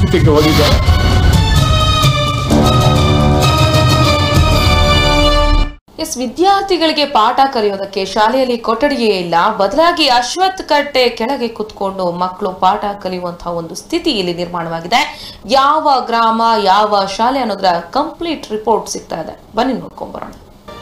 ಮುಖಕ್ಕೆ ಹೊಡಿದ್ದಾರೆ ಎಸ್ ವಿದ್ಯಾರ್ಥಿಗಳಿಗೆ ಪಾಠ ಕಲಿಯೋದಕ್ಕೆ ಶಾಲೆಯಲ್ಲಿ ಕೊಠಡಿಯೇ ಇಲ್ಲ ಬದಲಾಗಿ ಅಶ್ವತ್ಥ ಕಟ್ಟೆ ಕೆಳಗೆ ಕುತ್ಕೊಂಡು ಮಕ್ಕಳು ಪಾಠ ಕಲಿಯುವಂತಹ ಒಂದು ಸ್ಥಿತಿ ಇಲ್ಲಿ ನಿರ್ಮಾಣವಾಗಿದೆ ಯಾವ ಗ್ರಾಮ ಯಾವ ಶಾಲೆ ಅನ್ನೋದರ ಕಂಪ್ಲೀಟ್ ರಿಪೋರ್ಟ್ ಸಿಗ್ತಾ ಇದೆ ಬನ್ನಿ ನೋಡ್ಕೊಂಡ್ ಬರೋಣ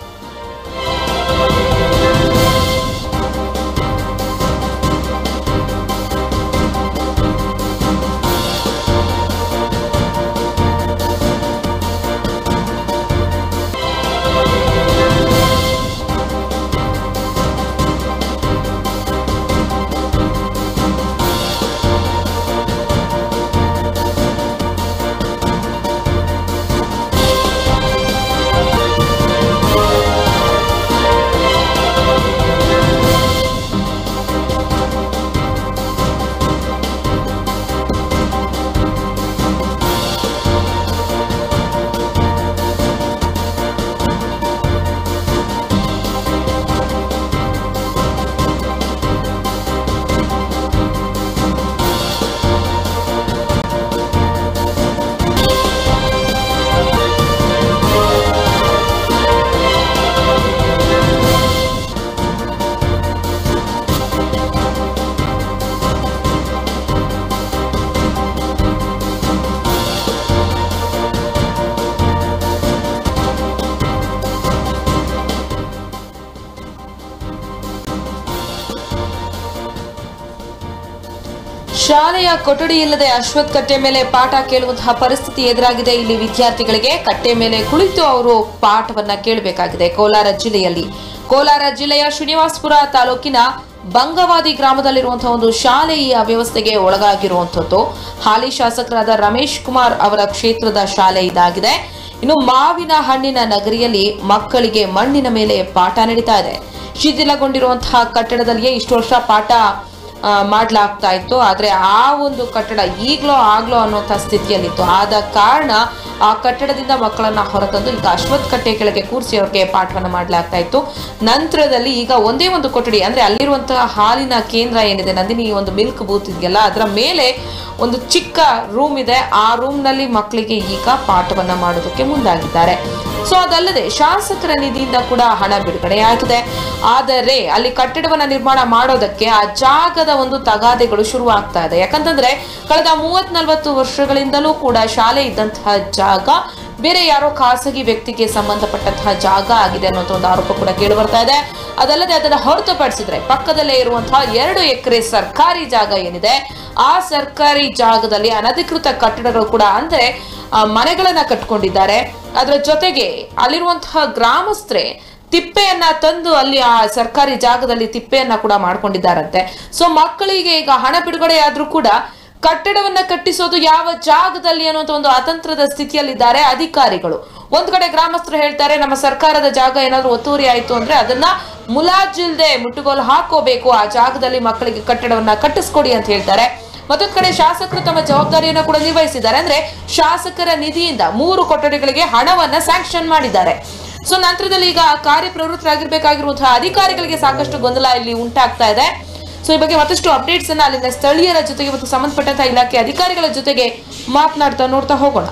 ಶಾಲೆಯ ಕೊಠಡಿ ಇಲ್ಲದೆ ಅಶ್ವತ್ಥ ಕಟ್ಟೆ ಮೇಲೆ ಪಾಠ ಕೇಳುವಂತಹ ಪರಿಸ್ಥಿತಿ ಎದುರಾಗಿದೆ ಇಲ್ಲಿ ವಿದ್ಯಾರ್ಥಿಗಳಿಗೆ ಕಟ್ಟೆ ಮೇಲೆ ಕುಳಿತು ಅವರು ಪಾಠವನ್ನ ಕೇಳಬೇಕಾಗಿದೆ ಕೋಲಾರ ಜಿಲ್ಲೆಯಲ್ಲಿ ಕೋಲಾರ ಜಿಲ್ಲೆಯ ಶ್ರೀನಿವಾಸಪುರ ತಾಲೂಕಿನ ಬಂಗವಾದಿ ಗ್ರಾಮದಲ್ಲಿರುವಂತಹ ಒಂದು ಶಾಲೆ ಈ ಅವ್ಯವಸ್ಥೆಗೆ ಒಳಗಾಗಿರುವಂತದ್ದು ಹಾಲಿ ಶಾಸಕರಾದ ರಮೇಶ್ ಕುಮಾರ್ ಅವರ ಕ್ಷೇತ್ರದ ಶಾಲೆ ಇದಾಗಿದೆ ಇನ್ನು ಮಾವಿನ ಹಣ್ಣಿನ ನಗರಿಯಲ್ಲಿ ಮಕ್ಕಳಿಗೆ ಮಣ್ಣಿನ ಮೇಲೆ ಪಾಠ ನಡೀತಾ ಇದೆ ಶಿಥಿಲಗೊಂಡಿರುವಂತಹ ಕಟ್ಟಡದಲ್ಲಿಯೇ ಇಷ್ಟು ವರ್ಷ ಪಾಠ ಆ, ಮಾಡ್ಲಾಗ್ತಾ ಇತ್ತು ಆದ್ರೆ ಆ ಒಂದು ಕಟ್ಟಡ ಈಗ್ಲೋ ಆಗ್ಲೋ ಅನ್ನೋಂಥ ಸ್ಥಿತಿಯಲ್ಲಿತ್ತು ಆದ ಕಾರಣ ಆ ಕಟ್ಟಡದಿಂದ ಮಕ್ಕಳನ್ನ ಹೊರತಂದು ಈಗ ಅಶ್ವತ್ಥ ಕಟ್ಟೆ ಕೆಳಗೆ ಕೂರಿಸಿ ಅವ್ರಿಗೆ ಪಾಠವನ್ನ ಮಾಡ್ಲಾಗ್ತಾ ಇತ್ತು ನಂತರದಲ್ಲಿ ಈಗ ಒಂದೇ ಒಂದು ಕೊಠಡಿ ಅಂದ್ರೆ ಅಲ್ಲಿರುವಂತಹ ಹಾಲಿನ ಕೇಂದ್ರ ಏನಿದೆ ನಂದಿನಿ ಈ ಒಂದು ಮಿಲ್ಕ್ ಬೂತ್ ಇದೆಯಲ್ಲ ಅದರ ಮೇಲೆ ಒಂದು ಚಿಕ್ಕ ರೂಮ್ ಇದೆ ಆ ರೂಮ್ ನಲ್ಲಿ ಮಕ್ಕಳಿಗೆ ಈಗ ಪಾಠವನ್ನ ಮಾಡೋದಕ್ಕೆ ಮುಂದಾಗಿದ್ದಾರೆ ಸೊ ಅದಲ್ಲದೆ ಶಾಸಕರ ನಿಧಿಯಿಂದ ಕೂಡ ಹಣ ಬಿಡುಗಡೆಯಾಗಿದೆ ಆದರೆ ಅಲ್ಲಿ ಕಟ್ಟಡವನ್ನ ನಿರ್ಮಾಣ ಮಾಡೋದಕ್ಕೆ ಆ ಜಾಗದ ಒಂದು ತಗಾದೆಗಳು ಶುರು ಆಗ್ತಾ ಇದೆ ಯಾಕಂತಂದ್ರೆ ಕಳೆದ ಮೂವತ್ ನಲ್ವತ್ತು ವರ್ಷಗಳಿಂದಲೂ ಕೂಡ ಶಾಲೆ ಇದ್ದಂತಹ ಜಾಗ ಬೇರೆ ಯಾರೋ ಖಾಸಗಿ ವ್ಯಕ್ತಿಗೆ ಸಂಬಂಧಪಟ್ಟಂತಹ ಜಾಗ ಆಗಿದೆ ಅನ್ನೋಂಥ ಒಂದು ಆರೋಪ ಕೂಡ ಕೇಳಿ ಬರ್ತಾ ಇದೆ ಅದಲ್ಲದೆ ಅದನ್ನ ಹೊರತುಪಡಿಸಿದ್ರೆ ಪಕ್ಕದಲ್ಲೇ ಇರುವಂತಹ ಎರಡು ಎಕರೆ ಸರ್ಕಾರಿ ಜಾಗ ಏನಿದೆ ಆ ಸರ್ಕಾರಿ ಜಾಗದಲ್ಲಿ ಅನಧಿಕೃತ ಕಟ್ಟಡಗಳು ಕೂಡ ಅಂದ್ರೆ ಆ, ಮನೆಗಳನ್ನ ಕಟ್ಕೊಂಡಿದ್ದಾರೆ ಅದರ ಜೊತೆಗೆ ಅಲ್ಲಿರುವಂತಹ ಗ್ರಾಮಸ್ಥರೇ ತಿಪ್ಪೆಯನ್ನ ತಂದು ಅಲ್ಲಿ ಆ ಸರ್ಕಾರಿ ಜಾಗದಲ್ಲಿ ತಿಪ್ಪೆಯನ್ನ ಕೂಡ ಮಾಡ್ಕೊಂಡಿದ್ದಾರಂತೆ ಸೊ ಮಕ್ಕಳಿಗೆ ಈಗ ಹಣ ಬಿಡುಗಡೆ ಆದ್ರೂ ಕೂಡ ಕಟ್ಟಡವನ್ನ ಕಟ್ಟಿಸೋದು ಯಾವ ಜಾಗದಲ್ಲಿ ಅನ್ನುವಂತ ಒಂದು ಅತಂತ್ರದ ಸ್ಥಿತಿಯಲ್ಲಿದ್ದಾರೆ ಅಧಿಕಾರಿಗಳು ಒಂದ್ ಕಡೆ ಗ್ರಾಮಸ್ಥರು ಹೇಳ್ತಾರೆ ನಮ್ಮ ಸರ್ಕಾರದ ಜಾಗ ಏನಾದ್ರೂ ಒತ್ತುವರಿ ಆಯ್ತು ಅಂದ್ರೆ ಅದನ್ನ ಮುಲಾಜಿಲ್ದೆ ಮುಟ್ಟುಗೋಲು ಹಾಕೋಬೇಕು ಆ ಜಾಗದಲ್ಲಿ ಮಕ್ಕಳಿಗೆ ಕಟ್ಟಡವನ್ನ ಕಟ್ಟಿಸ್ಕೊಡಿ ಅಂತ ಹೇಳ್ತಾರೆ ಮತ್ತೊಂದ್ ಕಡೆ ಶಾಸಕರು ತಮ್ಮ ಜವಾಬ್ದಾರಿಯನ್ನ ಕೂಡ ನಿರ್ವಹಿಸಿದ್ದಾರೆ ಅಂದ್ರೆ ಶಾಸಕರ ನಿಧಿಯಿಂದ ಮೂರು ಕೊಠಡಿಗಳಿಗೆ ಹಣವನ್ನ ಸ್ಯಾಂಕ್ಷನ್ ಮಾಡಿದ್ದಾರೆ ಸೊ ನಂತರದಲ್ಲಿ ಈಗ ಕಾರ್ಯಪ್ರವೃತ್ತರಾಗಿರ್ಬೇಕಾಗಿರುವಂತಹ ಅಧಿಕಾರಿಗಳಿಗೆ ಸಾಕಷ್ಟು ಗೊಂದಲ ಇಲ್ಲಿ ಉಂಟಾಗ್ತಾ ಇದೆ ಸೊ ಈ ಬಗ್ಗೆ ಮತ್ತಷ್ಟು ಅಪ್ಡೇಟ್ಸ್ ಅನ್ನ ಅಲ್ಲಿನ ಸ್ಥಳೀಯರ ಜೊತೆಗೆ ಮತ್ತು ಸಂಬಂಧಪಟ್ಟಂತಹ ಇಲಾಖೆ ಅಧಿಕಾರಿಗಳ ಜೊತೆಗೆ ಮಾತನಾಡ್ತಾ ನೋಡ್ತಾ ಹೋಗೋಣ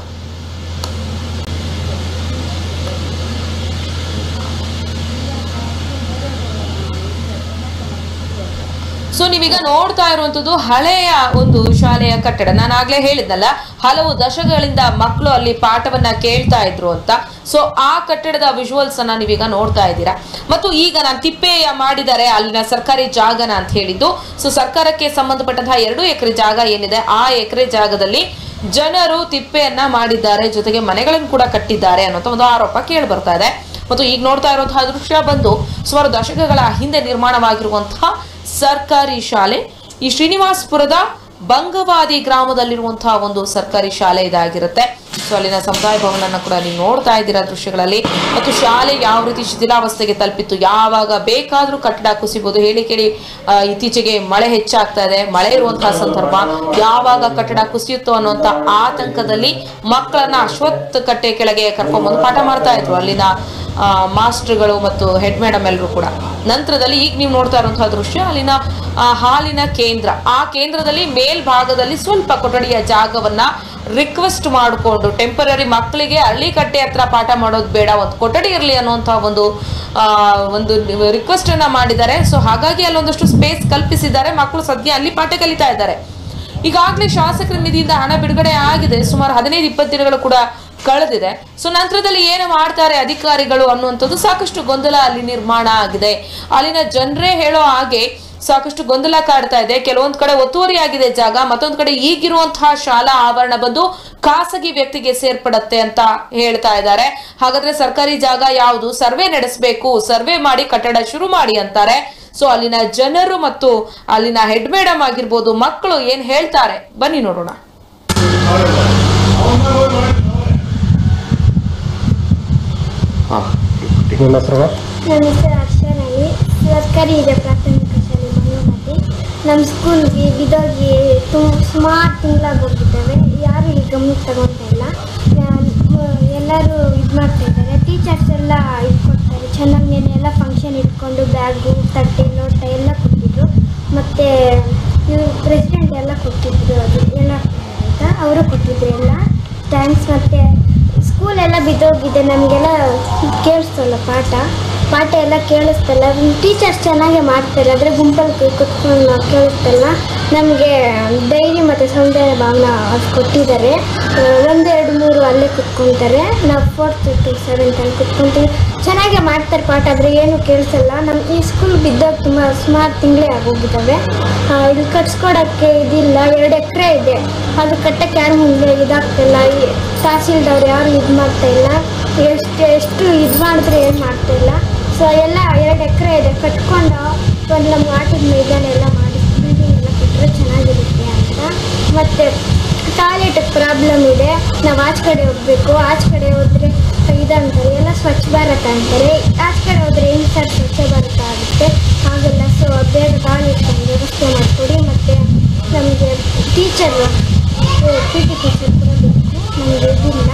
ಸೊ ನೀವೀಗ ನೋಡ್ತಾ ಇರುವಂತದ್ದು ಹಳೆಯ ಒಂದು ಶಾಲೆಯ ಕಟ್ಟಡ ನಾನು ಆಗ್ಲೇ ಹೇಳಿದ್ನಲ್ಲ ಹಲವು ದಶಕಗಳಿಂದ ಮಕ್ಕಳು ಅಲ್ಲಿ ಪಾಠವನ್ನ ಕೇಳ್ತಾ ಇದ್ರು ಅಂತ ಸೊ ಆ ಕಟ್ಟಡದ ವಿಜುವಲ್ಸ್ ಅನ್ನ ನೀವೀಗ ನೋಡ್ತಾ ಇದ್ದೀರಾ ಮತ್ತು ಈಗ ನಾನು ತಿಪ್ಪೆಯ ಮಾಡಿದ್ದಾರೆ ಅಲ್ಲಿನ ಸರ್ಕಾರಿ ಜಾಗನ ಅಂತ ಹೇಳಿದ್ದು ಸೊ ಸರ್ಕಾರಕ್ಕೆ ಸಂಬಂಧಪಟ್ಟಂತಹ ಎರಡು ಎಕರೆ ಜಾಗ ಏನಿದೆ ಆ ಎಕರೆ ಜಾಗದಲ್ಲಿ ಜನರು ತಿಪ್ಪೆಯನ್ನ ಮಾಡಿದ್ದಾರೆ ಜೊತೆಗೆ ಮನೆಗಳನ್ನು ಕೂಡ ಕಟ್ಟಿದ್ದಾರೆ ಅನ್ನೋಂಥ ಒಂದು ಆರೋಪ ಕೇಳಿ ಬರ್ತಾ ಇದೆ ಮತ್ತು ಈಗ ನೋಡ್ತಾ ಇರುವಂತಹ ದೃಶ್ಯ ಬಂದು ಸುಮಾರು ದಶಕಗಳ ಹಿಂದೆ ನಿರ್ಮಾಣವಾಗಿರುವಂತಹ ಸರ್ಕಾರಿ ಶಾಲೆ ಈ ಶ್ರೀನಿವಾಸಪುರದ ಬಂಗವಾದಿ ಗ್ರಾಮದಲ್ಲಿರುವಂತಹ ಒಂದು ಸರ್ಕಾರಿ ಶಾಲೆ ಇದಾಗಿರುತ್ತೆ ಸೊ ಅಲ್ಲಿನ ಸಮುದಾಯ ಭವನನ್ನ ಕೂಡ ನೀವು ನೋಡ್ತಾ ಇದ್ದೀರಾ ದೃಶ್ಯಗಳಲ್ಲಿ ಮತ್ತು ಶಾಲೆ ಯಾವ ರೀತಿ ಶಿಥಿಲಾವಸ್ಥೆಗೆ ತಲುಪಿತ್ತು ಯಾವಾಗ ಬೇಕಾದ್ರೂ ಕಟ್ಟಡ ಕುಸಿಬಹುದು ಹೇಳಿ ಕೇಳಿ ಆ, ಇತ್ತೀಚೆಗೆ ಮಳೆ ಹೆಚ್ಚಾಗ್ತಾ ಇದೆ ಮಳೆ ಇರುವಂತಹ ಸಂದರ್ಭ ಯಾವಾಗ ಕಟ್ಟಡ ಕುಸಿಯುತ್ತೋ ಅನ್ನುವಂತ ಆತಂಕದಲ್ಲಿ ಮಕ್ಕಳನ್ನ ಅಶ್ವತ್ಥ ಕಟ್ಟೆ ಕೆಳಗೆ ಕರ್ಕೊಂಡ್ಬಂದು ಪಾಠ ಮಾಡ್ತಾ ಇದ್ರು ಅಲ್ಲಿನ ಆ, ಮಾಸ್ಟರ್ಗಳು ಮತ್ತು ಹೆಡ್ ಮೇಡಮ್ ಎಲ್ಲರೂ ಕೂಡ ನಂತರದಲ್ಲಿ ಈಗ ನೀವು ನೋಡ್ತಾ ಇರುವಂತಹ ದೃಶ್ಯ ಅಲ್ಲಿನ ಆ, ಹಾಲಿನ ಕೇಂದ್ರ ಆ ಕೇಂದ್ರದಲ್ಲಿ ಮೇಲ್ಭಾಗದಲ್ಲಿ ಸ್ವಲ್ಪ ಕೊಠಡಿಯ ಜಾಗವನ್ನ ರಿಕ್ವೆಸ್ಟ್ ಮಾಡಿಕೊಂಡು ಟೆಂಪರರಿ ಮಕ್ಕಳಿಗೆ ಹಳ್ಳಿಕಟ್ಟೆ ಹತ್ರ ಪಾಠ ಮಾಡೋದು ಬೇಡ ಒಂದು ಕೊಠಡಿ ಇರಲಿ ಅನ್ನುವಂತಹ ಒಂದು ಆ, ಒಂದು ರಿಕ್ವೆಸ್ಟ್ ಅನ್ನ ಮಾಡಿದ್ದಾರೆ ಸೊ ಹಾಗಾಗಿ ಅಲ್ಲೊಂದಷ್ಟು ಸ್ಪೇಸ್ ಕಲ್ಪಿಸಿದ್ದಾರೆ ಮಕ್ಕಳು ಸದ್ಯ ಅಲ್ಲಿ ಪಾಠ ಕಲಿತಾ ಇದ್ದಾರೆ ಈಗಾಗಲೇ ಶಾಸಕರ ನಿಧಿಯಿಂದ ಹಣ ಬಿಡುಗಡೆ ಆಗಿದೆ ಸುಮಾರು ಹದಿನೈದು ಇಪ್ಪತ್ತು ದಿನಗಳು ಕೂಡ ಕಳೆದಿದೆ ಸೊ ನಂತರದಲ್ಲಿ ಏನು ಮಾಡ್ತಾರೆ ಅಧಿಕಾರಿಗಳು ಅನ್ನುವಂಥದ್ದು ಸಾಕಷ್ಟು ಗೊಂದಲ ಅಲ್ಲಿ ನಿರ್ಮಾಣ ಆಗಿದೆ ಅಲ್ಲಿನ ಜನರೇ ಹೇಳೋ ಹಾಗೆ ಸಾಕಷ್ಟು ಗೊಂದಲ ಕಾಡ್ತಾ ಇದೆ ಕೆಲವೊಂದ್ ಕಡೆ ಒತ್ತುವರಿ ಆಗಿದೆ ಜಾಗ ಮತ್ತೊಂದ್ ಕಡೆ ಈಗಿರುವಂತಹ ಶಾಲಾ ಆವರಣ ಬಂದು ಖಾಸಗಿ ವ್ಯಕ್ತಿಗೆ ಸೇರ್ಪಡತ್ತೆ ಅಂತ ಹೇಳ್ತಾ ಇದ್ದಾರೆ ಹಾಗಾದ್ರೆ ಸರ್ಕಾರಿ ಜಾಗ ಯಾವುದು ಸರ್ವೆ ನಡೆಸಬೇಕು ಸರ್ವೆ ಮಾಡಿ ಕಟ್ಟಡ ಶುರು ಮಾಡಿ ಅಂತಾರೆ ಸೊ ಅಲ್ಲಿನ ಜನರು ಮತ್ತು ಅಲ್ಲಿನ ಹೆಡ್ ಮೇಡಮ್ ಆಗಿರ್ಬೋದು ಮಕ್ಕಳು ಏನ್ ಹೇಳ್ತಾರೆ ಬನ್ನಿ ನೋಡೋಣ ನಿಮ್ಮ ಹೆಸರು ನನ್ನ ಹೆಸರು ಅಕ್ಷರಾಣಿ ಸರ್ಕಾರಿ ಹಿರಿಯ ಪ್ರಾಥಮಿಕ ಶಾಲೆ ಮಂಗಳಮತಿ ನಮ್ಮ ಸ್ಕೂಲ್ಗೆ ಬಿದೋಗಿ ತುಂಬ ಸುಮಾರು ತಿಂಗಳಾಗೋಗಿದ್ದಾವೆ ಯಾರು ಇಲ್ಲಿ ಗಮನಕ್ಕೆ ತಗೊತಾ ಇಲ್ಲ ಯಾ- ಎಲ್ಲರೂ ಇದು ಮಾಡ್ತಾ ಇದ್ದಾರೆ ಟೀಚರ್ಸ್ ಎಲ್ಲ ಇದು ಕೊಡ್ತಾರೆ ಚೆನ್ನಾಗಿ ಎಲ್ಲ ಫಂಕ್ಷನ್ ಇಟ್ಕೊಂಡು ಬ್ಯಾಗು ತಟ್ಟೆ ಲೋಟ ಎಲ್ಲ ಕೊಟ್ಟಿದ್ರು ಮತ್ತು ಇವರು ಪ್ರೆಸಿಡೆಂಟ್ ಎಲ್ಲ ಕೊಟ್ಟಿದ್ರು ಅದು ಎಲ್ಲ ಅಂತ ಅವರು ಕೊಟ್ಟಿದ್ರು ಎಲ್ಲ ಥ್ಯಾಂಕ್ಸ್ ಮತ್ತು ಸ್ಕೂಲ್ ಎಲ್ಲ ಬಿದ್ದೋಗಿದೆ ನಮಗೆಲ್ಲ ಕೇಳಿಸ್ತಲ್ಲ ಪಾಠ ಪಾಠ ಎಲ್ಲ ಕೇಳಿಸ್ತಲ್ಲ ಟೀಚರ್ಸ್ ಚೆನ್ನಾಗೇ ಮಾಡ್ತಾರೆ ಆದರೆ ಗುಂಪಲ್ಲಿ ಕುತ್ಕೊಂಡು ನಾವು ಕೇಳಿಸ್ತಲ್ಲ ನಮಗೆ ಧೈರ್ಯ ಮತ್ತು ಸೌಂದರ್ಯ ಭಾವನ ಅದು ಕೊಟ್ಟಿದ್ದಾರೆ ಆ, ಒಂದು ಎರಡು ಮೂರು ಅಲ್ಲೇ ಕುತ್ಕೊತಾರೆ ನಾವು ಫೋರ್ತ್ ಟು ಸೆವೆಂತ್ ಅಲ್ಲಿ ಕುತ್ಕೊಂತೀವಿ ಚೆನ್ನಾಗೇ ಮಾಡ್ತಾರೆ ಪಾಠ ಆದರೆ ಏನು ಕೇಳಿಸಲ್ಲ ನಮ್ಮ ಈ ಸ್ಕೂಲ್ ಬಿದ್ದೋಗಿ ತುಂಬ ಸುಮಾರು ತಿಂಗಳೇ ಆಗೋಗಿದ್ದಾವೆ ಆ, ಇಲ್ಲಿ ಕಟ್ಸ್ಕೊಡೋಕ್ಕೆ ಇದಿಲ್ಲ ಎರಡು ಎಕರೆ ಇದೆ ಅದು ಕಟ್ಟಕ್ಕೆ ಯಾರು ಮುಂದೆ ಇದಾಗ್ತಿಲ್ಲ ಈ ತಹಸೀಲ್ದವ್ರು ಯಾರು ಇದು ಮಾಡ್ತಾ ಇಲ್ಲ ಎಷ್ಟು ಎಷ್ಟು ಇದು ಮಾಡಿದ್ರೆ ಏನು ಮಾಡ್ತಾ ಇಲ್ಲ ಸೊ ಎಲ್ಲ ಎರಡು ಎಕರೆ ಇದೆ ಕಟ್ಕೊಂಡು ಒಂದು ನಮ್ಮ ಆಟದ ಮೈದಾನ ಎಲ್ಲ ಮಾಡಿ ಬಿಲ್ಡಿಂಗ್ ಎಲ್ಲ ಕಟ್ಟರೆ ಚೆನ್ನಾಗಿರುತ್ತೆ ಅಂತ ಮತ್ತು ಟಾಯ್ಲೆಟ್ ಪ್ರಾಬ್ಲಮ್ ಇದೆ ನಾವು ಆಚೆ ಕಡೆ ಹೋಗ್ಬೇಕು ಆಚೆ ಕಡೆ ಹೋದ್ರೆ ಇದಂತಾರೆ ಎಲ್ಲ ಸ್ವಚ್ಛ ಭಾರತ ಅಂತಾರೆ ಆಚೆ ಕಡೆ ಹೋದ್ರೆ ಹೆಂಗೆ ಸರ್ ಸ್ವಚ್ಛ ಭಾರತ ಆಗುತ್ತೆ ಹಾಗೆಲ್ಲ ಸೊ ಬೇಗ ಟಾಯ್ಲೆಟ್ ವ್ಯವಸ್ಥೆ ಮಾಡಿಕೊಡಿ ಮತ್ತು ನಮಗೆ ಟೀಚರ್ ಪಿ ಟಿ ಟೀಚರ್ ಕೂಡ ಬೇಕು ನಮಗೆ ಇದಿಲ್ಲ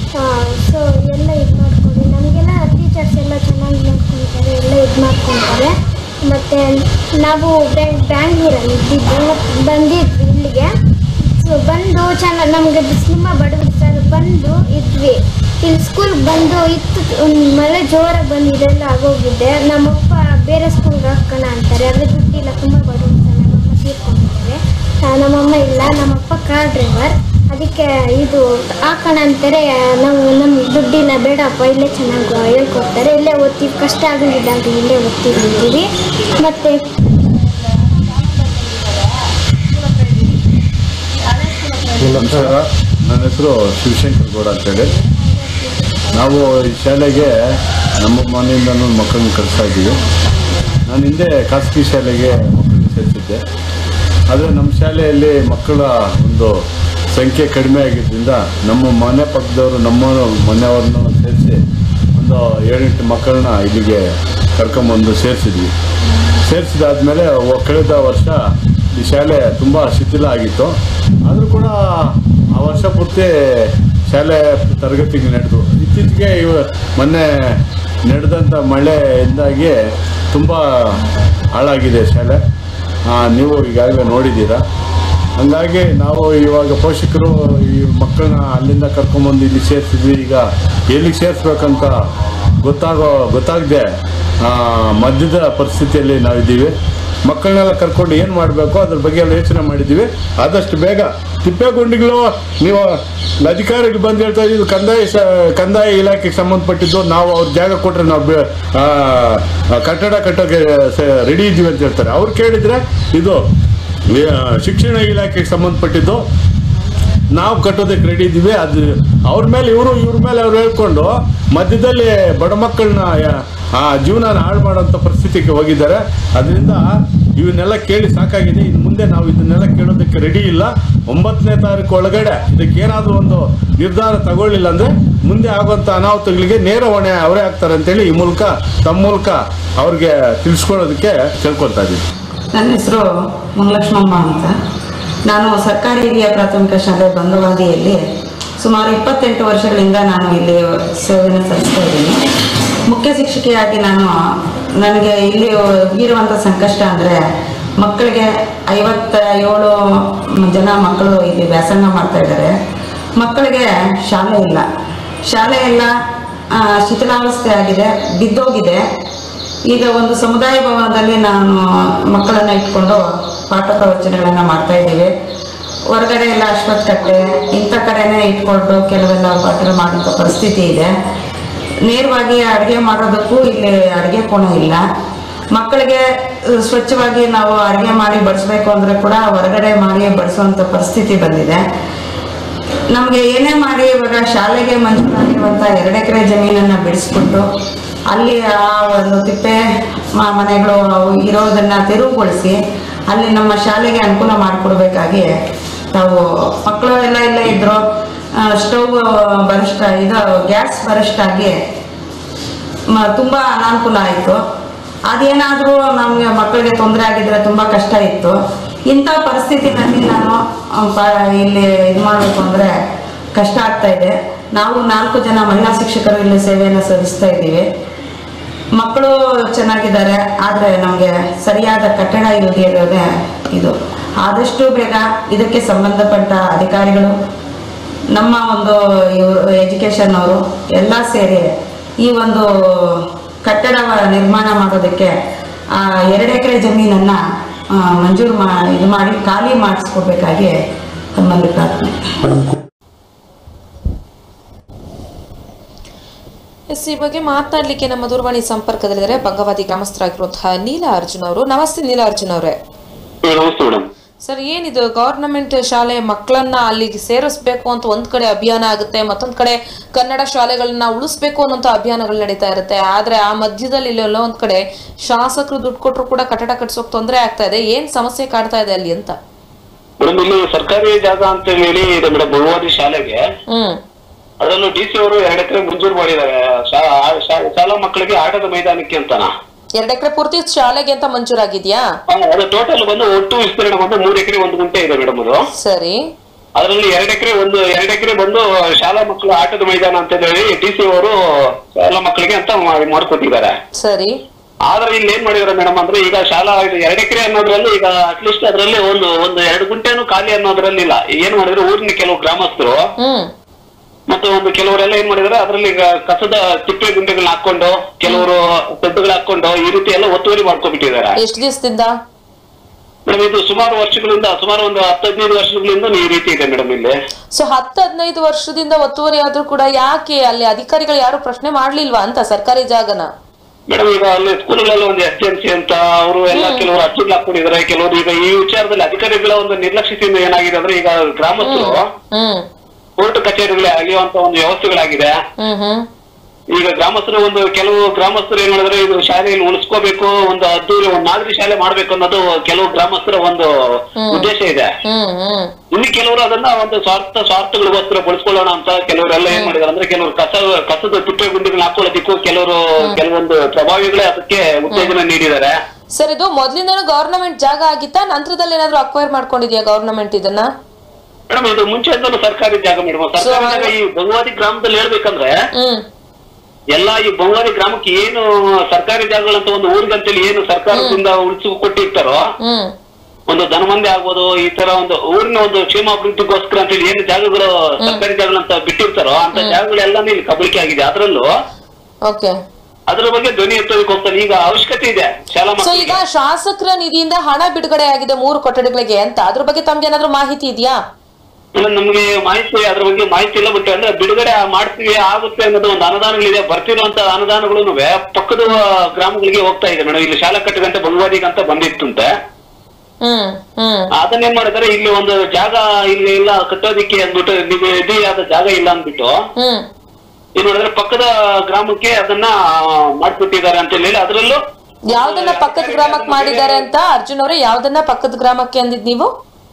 ಸೊ ಎಲ್ಲ ಇದು ಮಾಡ್ಕೊಡಿ ನಮಗೆಲ್ಲ ಟೀಚರ್ಸ್ ಎಲ್ಲ ಚೆನ್ನಾಗಿ ನೋಡ್ಕೊತಾರೆ ಎಲ್ಲ ಇದು ಮಾಡ್ಕೊತಾರೆ ಮತ್ತು ನಾವು ಬ್ಯಾಂಗ್ಳೂರಲ್ಲಿ ಇದ್ದಿದ್ದು ಮತ್ತು ಬಂದಿದ್ವಿ ಇಲ್ಲಿಗೆ ಸೊ ಬಂದು ಚೆನ್ನಾಗಿ ನಮಗೆ ತುಂಬ ಬಡವರು ಸರ್ ಬಂದು ಇದ್ವಿ ಇಲ್ಲಿ ಸ್ಕೂಲ್ಗೆ ಬಂದು ಇತ್ತು ಒಂದು ಮಳೆ ಜೋರಾಗಿ ಬಂದು ಇದೆಲ್ಲ ಆಗೋಗಿದೆ ನಮ್ಮಪ್ಪ ಬೇರೆ ಸ್ಕೂಲ್ಗೆ ಹಾಕೋಣ ಅಂತಾರೆ ಆದರೆ ದುಡ್ಡಿಲ್ಲ ತುಂಬ ಬಡವರು ಸರ್ ನಮ್ಮಪ್ಪ ತೀರ್ಕೊಂಡಿದ್ದಾರೆ ಆ, ನಮ್ಮಮ್ಮ ಇಲ್ಲ ನಮ್ಮಪ್ಪ ಕಾರ್ ಡ್ರೈವರ್ ಅದಕ್ಕೆ ಇದು ಹಾಕೋಣ ಅಂತಾರೆ ನಾವು ನಮ್ಮ ದುಡ್ಡಿಲ್ಲ ಬೇಡಪ್ಪ ಇಲ್ಲೇ ಚೆನ್ನಾಗಿ ಹೇಳ್ಕೊಡ್ತಾರೆ ಇಲ್ಲೇ ಓದ್ತೀವಿ ಕಷ್ಟ ಆಗಲಿದ್ದಾಗ ಇಲ್ಲೇ ಓದ್ತೀವಿ ಮತ್ತು ನಿಮ್ಮ ನಮಸ್ಕಾರ ಹೆಸರು ನನ್ನ ಹೆಸರು ಶಿವಶಂಕರ್ ಗೌಡ ಅಂತೇಳಿ ನಾವು ಈ ಶಾಲೆಗೆ ನಮ್ಮ ಮನೆಯಿಂದನೂ ಮಕ್ಕಳನ್ನ ಕಳಿಸ್ತಾ ಇದ್ದೀವಿ ನಾನು ಹಿಂದೆ ಖಾಸಗಿ ಶಾಲೆಗೆ ಮಕ್ಕಳನ್ನ ಸೇರಿಸಿದ್ದೆ ಆದರೆ ನಮ್ಮ ಶಾಲೆಯಲ್ಲಿ ಮಕ್ಕಳ ಒಂದು ಸಂಖ್ಯೆ ಕಡಿಮೆ ಆಗಿದ್ದರಿಂದ ನಮ್ಮ ಮನೆ ಪಕ್ಕದವರು ನಮ್ಮ ಮನೆಯವ್ರನ್ನ ಸೇರಿಸಿ ಒಂದು ಏಳೆಂಟು ಮಕ್ಕಳನ್ನ ಇಲ್ಲಿಗೆ ಕರ್ಕೊಂಬಂದು ಸೇರಿಸಿದ್ವಿ ಸೇರಿಸಿದಾದ್ಮೇಲೆ ವ- ಕಳೆದ ವರ್ಷ ಈ ಶಾಲೆ ತುಂಬ ಶಿಥಿಲ ಆಗಿತ್ತು ಆದರೂ ಕೂಡ ಆ ವರ್ಷ ಪೂರ್ತಿ ಶಾಲೆ ತರಗತಿಗೆ ನಡೆದು ಇತ್ತೀಚೆಗೆ ಇವ ಮೊನ್ನೆ ನಡೆದಂಥ ಮಳೆಯಿಂದಾಗಿ ತುಂಬ ಹಾಳಾಗಿದೆ ಶಾಲೆ ಆ, ನೀವು ಈಗಾಗಲೇ ನೋಡಿದ್ದೀರಾ ಹಂಗಾಗಿ ನಾವು ಇವಾಗ ಪೋಷಕರು ಈ ಮಕ್ಕಳನ್ನ ಅಲ್ಲಿಂದ ಕರ್ಕೊಂಬಂದು ಇಲ್ಲಿ ಸೇರಿಸಿದ್ವಿ ಈಗ ಎಲ್ಲಿಗೆ ಸೇರಿಸ್ಬೇಕಂತ ಗೊತ್ತಾಗೋ ಗೊತ್ತಾಗದೆ ಮಧ್ಯದ ಪರಿಸ್ಥಿತಿಯಲ್ಲಿ ನಾವಿದ್ದೀವಿ ಮಕ್ಕಳನ್ನೆಲ್ಲ ಕರ್ಕೊಂಡು ಏನು ಮಾಡಬೇಕು ಅದ್ರ ಬಗ್ಗೆ ಎಲ್ಲ ಯೋಚನೆ ಮಾಡಿದ್ದೀವಿ ಆದಷ್ಟು ಬೇಗ ತಿಪ್ಪೇಗುಂಡಿಗಳು ನೀವು ಅಧಿಕಾರಿಗಳು ಬಂದು ಹೇಳ್ತಾ ಇದ್ದೀವಿ ಕಂದಾಯ ಸ ಕಂದಾಯ ಇಲಾಖೆಗೆ ಸಂಬಂಧಪಟ್ಟಿದ್ದು ನಾವು ಅವ್ರ ಜಾಗ ಕೊಟ್ಟರೆ ನಾವು ಬೆ- ಆ, ಆ, ಕಟ್ಟಡ ಕಟ್ಟೋಕೆ ರೆಡಿ ಇದ್ದೀವಿ ಅಂತ ಹೇಳ್ತಾರೆ ಅವ್ರು ಕೇಳಿದರೆ ಇದು ಆ, ಶಿಕ್ಷಣ ಇಲಾಖೆಗೆ ಸಂಬಂಧಪಟ್ಟಿದ್ದು ನಾವು ಕಟ್ಟೋದಕ್ಕೆ ರೆಡಿ ಇದ್ದೀವಿ ಅದು ಅವ್ರ ಮೇಲೆ ಇವರು ಇವ್ರ ಮೇಲೆ ಅವ್ರು ಹೇಳ್ಕೊಂಡು ಮಧ್ಯದಲ್ಲಿ ಬಡ ಮಕ್ಕಳನ್ನ ಆ ಜೀವನ ಹಾಳು ಮಾಡೋಂಥ ಪರಿಸ್ಥಿತಿಗೆ ಹೋಗಿದ್ದಾರೆ ಅದರಿಂದ ಇವನ್ನೆಲ್ಲ ಕೇಳಿ ಸಾಕಾಗಿದೆ ಇನ್ನು ಮುಂದೆ ನಾವು ಇದನ್ನೆಲ್ಲ ಕೇಳೋದಕ್ಕೆ ರೆಡಿ ಇಲ್ಲ ಒಂಬತ್ತನೇ ತಾರೀಕು ಒಳಗಡೆ ಇದಕ್ಕೆ ಏನಾದರೂ ಒಂದು ನಿರ್ಧಾರ ತಗೊಳ್ಳಿಲ್ಲ ಅಂದರೆ ಮುಂದೆ ಆಗುವಂಥ ಅನಾಹುತಗಳಿಗೆ ನೇರ ಹೊಣೆ ಅವರೇ ಆಗ್ತಾರೆ ಅಂತೇಳಿ ಈ ಮೂಲಕ ತಮ್ಮ ಮೂಲಕ ಅವ್ರಿಗೆ ತಿಳಿಸ್ಕೊಳ್ಳೋದಕ್ಕೆ ಕೇಳ್ಕೊಳ್ತಾ ಇದ್ದೀನಿ ನನ್ನ ಹೆಸರು ಮುನಲಕ್ಷ್ಮಮ್ಮ ಅಂತ ನಾನು ಸರ್ಕಾರಿ ಹಿರಿಯ ಪ್ರಾಥಮಿಕ ಶಾಲೆ ಬಂಗವಾದಿಯಲ್ಲಿ ಸುಮಾರು ಇಪ್ಪತ್ತೆಂಟು ವರ್ಷಗಳಿಂದ ನಾನು ಇಲ್ಲಿ ಸೇವೆಯನ್ನು ಸಲ್ಲಿಸ್ತಾ ಇದ್ದೀನಿ ಮುಖ್ಯ ಶಿಕ್ಷಕಿಯಾಗಿ ನಾನು ನನಗೆ ಇಲ್ಲಿ ಇರುವಂಥ ಸಂಕಷ್ಟ ಅಂದರೆ ಮಕ್ಕಳಿಗೆ ಐವತ್ತ ಏಳು ಜನ ಮಕ್ಕಳು ಇಲ್ಲಿ ವ್ಯಾಸಂಗ ಮಾಡ್ತಾ ಇದ್ದಾರೆ ಮಕ್ಕಳಿಗೆ ಶಾಲೆ ಇಲ್ಲ ಶಾಲೆ ಎಲ್ಲ ಆ, ಶಿಥಿಲಾವಸ್ಥೆ ಆಗಿದೆ ಬಿದ್ದೋಗಿದೆ ಈಗ ಒಂದು ಸಮುದಾಯ ಭವನದಲ್ಲಿ ನಾನು ಮಕ್ಕಳನ್ನ ಇಟ್ಕೊಂಡು ಪಾಠ ಪ್ರವಚನಗಳನ್ನು ಮಾಡ್ತಾ ಇದ್ದೀವಿ ಹೊರಗಡೆ ಎಲ್ಲ ಅಶ್ವತ್ಥ ಕಟ್ಟೆ ಇಂಥ ಕಡೆನೇ ಇಟ್ಕೊಂಡು ಕೆಲವೆಲ್ಲ ಪಾಠ ಮಾಡೋಂಥ ಪರಿಸ್ಥಿತಿ ಇದೆ ನೇರವಾಗಿ ಅಡುಗೆ ಮಾಡೋದಕ್ಕೂ ಇಲ್ಲಿ ಅಡುಗೆ ಕೋಣ ಇಲ್ಲ ಮಕ್ಕಳಿಗೆ ಅಹ್, ಸ್ವಚ್ಛವಾಗಿ ನಾವು ಅಡುಗೆ ಮಾಡಿ ಬಡಿಸ್ಬೇಕು ಅಂದರೆ ಕೂಡ ಹೊರಗಡೆ ಮಾಡಿ ಬಡಿಸುವಂಥ ಪರಿಸ್ಥಿತಿ ಬಂದಿದೆ ನಮಗೆ ಏನೇ ಮಾಡಿ ಇವಾಗ ಶಾಲೆಗೆ ಮಂಜೂರಾಗಿರುವಂಥ ಎರಡು ಎಕರೆ ಜಮೀನನ್ನು ಬಿಡಿಸ್ಬಿಟ್ಟು ಅಲ್ಲಿ ಆ ಒಂದು ತಿಪ್ಪೆ ಮ- ಮನೆಗಳು ಅವು ಇರೋದನ್ನು ತೆರವುಗೊಳಿಸಿ ಅಲ್ಲಿ ನಮ್ಮ ಶಾಲೆಗೆ ಅನುಕೂಲ ಮಾಡಿಕೊಡ್ಬೇಕಾಗಿ ನಾವು ಮಕ್ಕಳು ಎಲ್ಲ ಇಲ್ಲೇ ಇದ್ರು ಸ್ಟವ್ ಬರಿಷ್ಠ ಇದು ಗ್ಯಾಸ್ ಬರಿಷ್ಠಾಗಿ ಮ ತುಂಬ ಅನಾನುಕೂಲ ಆಯಿತು ಅದೇನಾದರೂ ನಮಗೆ ಮಕ್ಕಳಿಗೆ ತೊಂದರೆ ಆಗಿದ್ರೆ ತುಂಬ ಕಷ್ಟ ಇತ್ತು ಇಂಥ ಪರಿಸ್ಥಿತಿನಲ್ಲಿ ನಾನು ಆ, ಪ- ಇಲ್ಲಿ ಇದು ಮಾಡಬೇಕು ಅಂದರೆ ಕಷ್ಟ ಆಗ್ತಾ ಇದೆ ನಾವು ನಾಲ್ಕು ಜನ ಮಹಿಳಾ ಶಿಕ್ಷಕರು ಇಲ್ಲಿ ಸೇವೆಯನ್ನು ಸಲ್ಲಿಸ್ತಾ ಇದ್ದೀವಿ ಮಕ್ಕಳು ಚೆನ್ನಾಗಿದ್ದಾರೆ ಆದರೆ ನಮಗೆ ಸರಿಯಾದ ಕಟ್ಟಡ ಇಲ್ಲದೆ ಇರೋದೇ ಇದು ಆದಷ್ಟು ಬೇಗ ಇದಕ್ಕೆ ಸಂಬಂಧಪಟ್ಟ ಅಧಿಕಾರಿಗಳು ನಮ್ಮ ಒಂದು ಇವರು ಎಜುಕೇಷನ್ ಅವರು ಎಲ್ಲ ಸೇರಿ ಈ ಒಂದು ಕಟ್ಟಡ ನಿರ್ಮಾಣ ಮಾಡೋದಕ್ಕೆ ಆ ಎರಡು ಎಕರೆ ಜಮೀನನ್ನು ಮಂಜೂರು ಮಾ ಇದು ಮಾಡಿ ಖಾಲಿ ಮಾಡಿಸ್ಕೊಡ್ಬೇಕಾಗಿ ತಮ್ಮಲ್ಲಿ ಪ್ರಾರ್ಥನೆ ಎಸ್ ಈ ಬಗ್ಗೆ ಮಾತನಾಡ್ಲಿಕ್ಕೆ ನಮ್ಮ ದೂರವಾಣಿ ಸಂಪರ್ಕದಲ್ಲಿದ್ದಾರೆ ಭಂಗವಾದಿ ಗ್ರಾಮಸ್ಥರಾಗಿರುವಂತಹ ನೀಲ ಅರ್ಜುನ್ ಅವರು ನಮಸ್ತೆ ನೀಲ ಅರ್ಜುನ್ ಅವರೇ ನಮಸ್ತೆ ಮೇಡಮ್ ಸರ್ ಏನಿದು ಗವರ್ನಮೆಂಟ್ ಶಾಲೆ ಮಕ್ಕಳನ್ನ ಅಲ್ಲಿಗೆ ಸೇರಿಸ್ಬೇಕು ಅಂತ ಒಂದ್ ಕಡೆ ಅಭಿಯಾನ ಆಗುತ್ತೆ ಮತ್ತೊಂದ್ ಕಡೆ ಕನ್ನಡ ಶಾಲೆಗಳನ್ನ ಉಳಿಸ್ಬೇಕು ಅನ್ನೋಂಥ ಅಭಿಯಾನಗಳು ನಡೀತಾ ಇರುತ್ತೆ ಆದ್ರೆ ಆ ಮಧ್ಯದಲ್ಲಿ ಇಲ್ಲೆಲ್ಲೋ ಒಂದ್ ಕಡೆ ಶಾಸಕರು ದುಡ್ಡು ಕೊಟ್ಟರು ಕೂಡ ಕಟ್ಟಡ ಕಟ್ಸೋಕ್ ತೊಂದರೆ ಆಗ್ತಾ ಇದೆ ಏನ್ ಸಮಸ್ಯೆ ಕಾಡ್ತಾ ಇದೆ ಅಲ್ಲಿ ಅಂತ ಮೇಡಮ್ ಇಲ್ಲಿ ಸರ್ಕಾರಿ ಜಾಗ ಅಂತ ಹೇಳಿ ಇದೆ ಮೇಡಮ್ ಬಳುವಾದಿ ಶಾಲೆಗೆ ಹ್ಮ್ ಅದರಲ್ಲೂ ಡಿ ಸಿ ಅವರು ಎರಡು ಎಕರೆ ಮಂಜೂರು ಮಾಡಿದ್ದಾರೆ ಶಾ- ಆ- ಶಾ- ಶಾಲಾ ಮಕ್ಕಳಿಗೆ ಆಟದ ಮೈದಾನಕ್ಕೆ ಅಂತಾನ ಎರಡ್ ಎಕರೆ ಪೂರ್ತಿ ಶಾಲೆಗೆ ಅಂತ ಮಂಜೂರಾಗಿದ್ಯಾ ಆ, ಅದು ಟೋಟಲ್ ಬಂದು ಒಟ್ಟು ವಿಸ್ತೀರ್ಣ ಬಂದು ಮೂರು ಎಕರೆ ಒಂದು ಗುಂಟೆ ಇದೆ ಮೇಡಮ್ ಅದು ಸರಿ ಅದರಲ್ಲಿ ಎರಡು ಎಕರೆ ಒಂದು ಎರಡು ಎಕರೆ ಬಂದು ಶಾಲಾ ಮಕ್ಕಳು ಆಟದ ಮೈದಾನ ಅಂತ ಹೇಳಿ ಡಿ ಸಿ ಅವರು ಶಾಲಾ ಮಕ್ಕಳಿಗೆ ಅಂತ ಮಾಡಿ- ಮಾಡ್ಕೊಟ್ಟಿದ್ದಾರೆ ಸರಿ ಆದ್ರೆ ಇಲ್ಲಿ ಏನ್ ಮಾಡಿದಾರೆ ಮೇಡಮ್ ಅಂದ್ರೆ ಈಗ ಶಾಲಾ ಇದು ಎರಡು ಎಕರೆ ಅನ್ನೋದ್ರಲ್ಲಿ ಈಗ ಅಟ್ಲೀಸ್ಟ್ ಅದರಲ್ಲಿ ಒಂದು ಒಂದು ಎರಡು ಗುಂಟೆನೂ ಖಾಲಿ ಅನ್ನೋದ್ರಲ್ಲಿ ಇಲ್ಲ ಏನ್ ಮಾಡಿದ್ರು ಊರಿನ ಕೆಲವು ಗ್ರಾಮಸ್ಥರು ಹ್ಮ್ ಮತ್ತೆ ಒಂದು ಕೆಲವರೆಲ್ಲ ಏನ್ ಮಾಡಿದಾರೆ ಅದ್ರಲ್ಲಿ ಈಗ ಕಸದ ತಿಪ್ಪೆ ಗುಂಡೆಗಳನ್ನ ಹಾಕೊಂಡು ಕೆಲವರು ಸೆಡ್ಡುಗಳು ಹಾಕೊಂಡು ಈ ರೀತಿ ಎಲ್ಲ ಒತ್ತುವರಿ ಮಾಡ್ಕೊಂಡ್ಬಿಟ್ಟಿದ್ದಾರೆ ಎಷ್ಟ್ ದಿವಸದಿಂದ ಮೇಡಮ್ ಇದು ಸುಮಾರು ವರ್ಷಗಳಿಂದ ಸುಮಾರು ಒಂದು ಹತ್ತು ಹದಿನೈದು ವರ್ಷಗಳಿಂದ ಈ ರೀತಿ ಇದೆ ಮೇಡಮ್ ಇಲ್ಲಿ ಸೊ ಹತ್ತು ಹದಿನೈದು ವರ್ಷದಿಂದ ಒತ್ತುವರಿ ಆದ್ರೂ ಕೂಡ ಯಾಕೆ ಅಲ್ಲಿ ಅಧಿಕಾರಿಗಳು ಯಾರು ಪ್ರಶ್ನೆ ಮಾಡ್ಲಿಲ್ವಾ ಅಂತ ಸರ್ಕಾರಿ ಜಾಗನ ಮೇಡಮ್ ಈಗ ಅಲ್ಲಿ ಸ್ಕೂಲ್ಗಳಲ್ಲಿ ಒಂದು ಎಸ್ ಎನ್ ಸಿ ಅಂತ ಅವರು ಎಲ್ಲ ಕೆಲವರು ಅರ್ಜಿಗಳು ಹಾಕೊಂಡಿದ್ದಾರೆ ಕೆಲವರು ಈಗ ಈ ವಿಚಾರದಲ್ಲಿ ಅಧಿಕಾರಿಗಳ ಒಂದು ನಿರ್ಲಕ್ಷ್ಯತೆಯಿಂದ ಏನಾಗಿದೆ ಅಂದ್ರೆ ಈಗ ಗ್ರಾಮಸ್ಥರು ಹ್ಮ್ ಕೋರ್ಟ್ ಕಚೇರಿಗಳೇ ಅಲಿಯುವಂತ ಒಂದು ವ್ಯವಸ್ಥೆಗಳಾಗಿದೆ ಹ್ಮ್ ಹ್ಮ್ ಈಗ ಗ್ರಾಮಸ್ಥರು ಒಂದು ಕೆಲವು ಗ್ರಾಮಸ್ಥರು ಏನ್ ಮಾಡಿದ್ರೆ ಇದು ಶಾಲೆಯಲ್ಲಿ ಉಳಿಸ್ಕೋಬೇಕು ಒಂದು ಅದ್ದೂರಿ ಒಂದು ಮಾದರಿ ಶಾಲೆ ಮಾಡ್ಬೇಕು ಅನ್ನೋದು ಕೆಲವು ಗ್ರಾಮಸ್ಥರ ಒಂದು ಉದ್ದೇಶ ಇದೆ ಹ್ಮ್ ಹ್ಮ್ ಇನ್ನು ಕೆಲವರು ಅದನ್ನ ಒಂದು ಸ್ವಾರ್ಥ ಸ್ವಾರ್ಥಗಳಿಗೋಸ್ಕರ ಬಳಸ್ಕೊಳ್ಳೋಣ ಅಂತ ಕೆಲವರೆಲ್ಲ ಏನ್ ಮಾಡಿದಾರೆ ಅಂದ್ರೆ ಕೆಲವರು ಕಸ ಕಸದ ತಿಪ್ಪೆ ಗುಂಡಿಗಳನ್ನ ಹಾಕೊಳ್ಳೋದಿಕ್ಕೂ ಕೆಲವರು ಕೆಲವೊಂದು ಪ್ರಭಾವಿಗಳೇ ಅದಕ್ಕೆ ಉತ್ತೇಜನ ನೀಡಿದ್ದಾರೆ ಸರ್ ಇದು ಮೊದ್ಲಿಂದನೂ ಗವರ್ನಮೆಂಟ್ ಜಾಗ ಆಗಿತ್ತಾ ನಂತರದಲ್ಲಿ ಏನಾದ್ರು ಅಕ್ವೈರ್ ಮಾಡ್ಕೊಂಡಿದ್ಯಾ ಗವರ್ನಮೆಂಟ್ ಇದನ್ನ ಮೇಡಮ್ ಇದು ಮುಂಚೆಯಿಂದಲೂ ಸರ್ಕಾರಿ ಜಾಗ ಮೇಡಮ್ ಸರ್ಕಾರಿ ಜಾಗ ಈ ಭಗವಾದಿ ಗ್ರಾಮದಲ್ಲಿ ಹೇಳ್ಬೇಕಂದ್ರೆ ಹ್ಮ್ ಎಲ್ಲಾ ಈ ಬಂಗಾರಿ ಗ್ರಾಮಕ್ಕೆ ಏನು ಸರ್ಕಾರಿ ಜಾಗಗಳಂತ ಒಂದು ಊರಿಗಂತೇಳಿ ಏನು ಸರ್ಕಾರದಿಂದ ಉಳಿಸಿ ಕೊಟ್ಟಿರ್ತಾರೋ ಹ್ಮ್ ಒಂದು ಧನಮಂದಿ ಆಗ್ಬೋದು ಈ ತರ ಒಂದು ಊರಿನ ಒಂದು ಕ್ಷೇಮಾಭಿವೃದ್ಧಿಗೋಸ್ಕರ ಅಂತ ಹೇಳಿ ಏನು ಜಾಗಗಳು ಸರ್ಕಾರಿ ಜಾಗಗಳಂತ ಬಿಟ್ಟಿರ್ತಾರೋ ಅಂತ ಜಾಗಗಳೆಲ್ಲಾನು ಇಲ್ಲಿ ಕಬಳಿಕೆ ಆಗಿದೆ ಅದ್ರಲ್ಲೂ ಓಕೆ ಅದ್ರ ಬಗ್ಗೆ ಧ್ವನಿ ಎತ್ತೋದಕ್ಕೋಸ್ಕರ ಈಗ ಅವಶ್ಯಕತೆ ಇದೆ ಶಾಲಾ ಸೊ ಈಗ ಮಕ್ಕಳಿಗೆ ಶಾಸಕರ ನಿಧಿಯಿಂದ ಹಣ ಬಿಡುಗಡೆ ಆಗಿದೆ ಮೂರು ಕೊಠಡಿಗಳಿಗೆ ಅಂತ ಅದ್ರ ಬಗ್ಗೆ ತಮ್ಗೆ ಏನಾದ್ರು ಮಾಹಿತಿ ಇದೆಯಾ ಇಲ್ಲ, ನಮ್ಗೆ ಮಾಹಿತಿ ಅದ್ರ ಬಗ್ಗೆ ಮಾಹಿತಿ ಇಲ್ಲ ಬಟ್ ಅಂದ್ರೆ ಬಿಡುಗಡೆ ಮಾಡ್ತೀವಿ ಆಗುತ್ತೆ ಅನ್ನೋದು ಒಂದು ಅನುದಾನಗಳಿದೆ ಬರ್ತಿರುವಂತ ಅನುದಾನಗಳು ಪಕ್ಕದ ಗ್ರಾಮಗಳಿಗೆ ಹೋಗ್ತಾ ಇದೆ ಮೇಡಮ್ ಇಲ್ಲಿ ಶಾಲಾ ಕಟ್ಟಗಂತ ಬಂಗವಾದಿಗಂತ ಬಂದಿತ್ತಂತೆ ಹ್ಮ್ ಹ್ಮ್ ಅದನ್ನೇನ್ ಮಾಡಿದಾರೆ ಇಲ್ಲಿ ಒಂದು ಜಾಗ ಇಲ್ಲಿ ಇಲ್ಲ ಕಟ್ಟೋದಿಕ್ಕೆ ಅಂದ್ಬಿಟ್ಟು ನಿಧಿಯಾದ ಜಾಗ ಇಲ್ಲ ಅಂದ್ಬಿಟ್ಟು ಹ್ಮ್ ಏನ್ ಮಾಡಿದ್ರೆ ಪಕ್ಕದ ಗ್ರಾಮಕ್ಕೆ ಅದನ್ನ ಮಾಡ್ಬಿಟ್ಟಿದ್ದಾರೆ ಅಂತ ಹೇಳಿ ಅದರಲ್ಲೂ ಯಾವ್ದನ್ನ ಪಕ್ಕದ ಗ್ರಾಮಕ್ಕೆ ಮಾಡಿದ್ದಾರೆ ಅಂತ ಅರ್ಜುನ್ ಅವರೇ ಯಾವ್ದನ್ನ ಪಕ್ಕದ ಗ್ರಾಮಕ್ಕೆ ಅಂದಿದ್ ನೀವು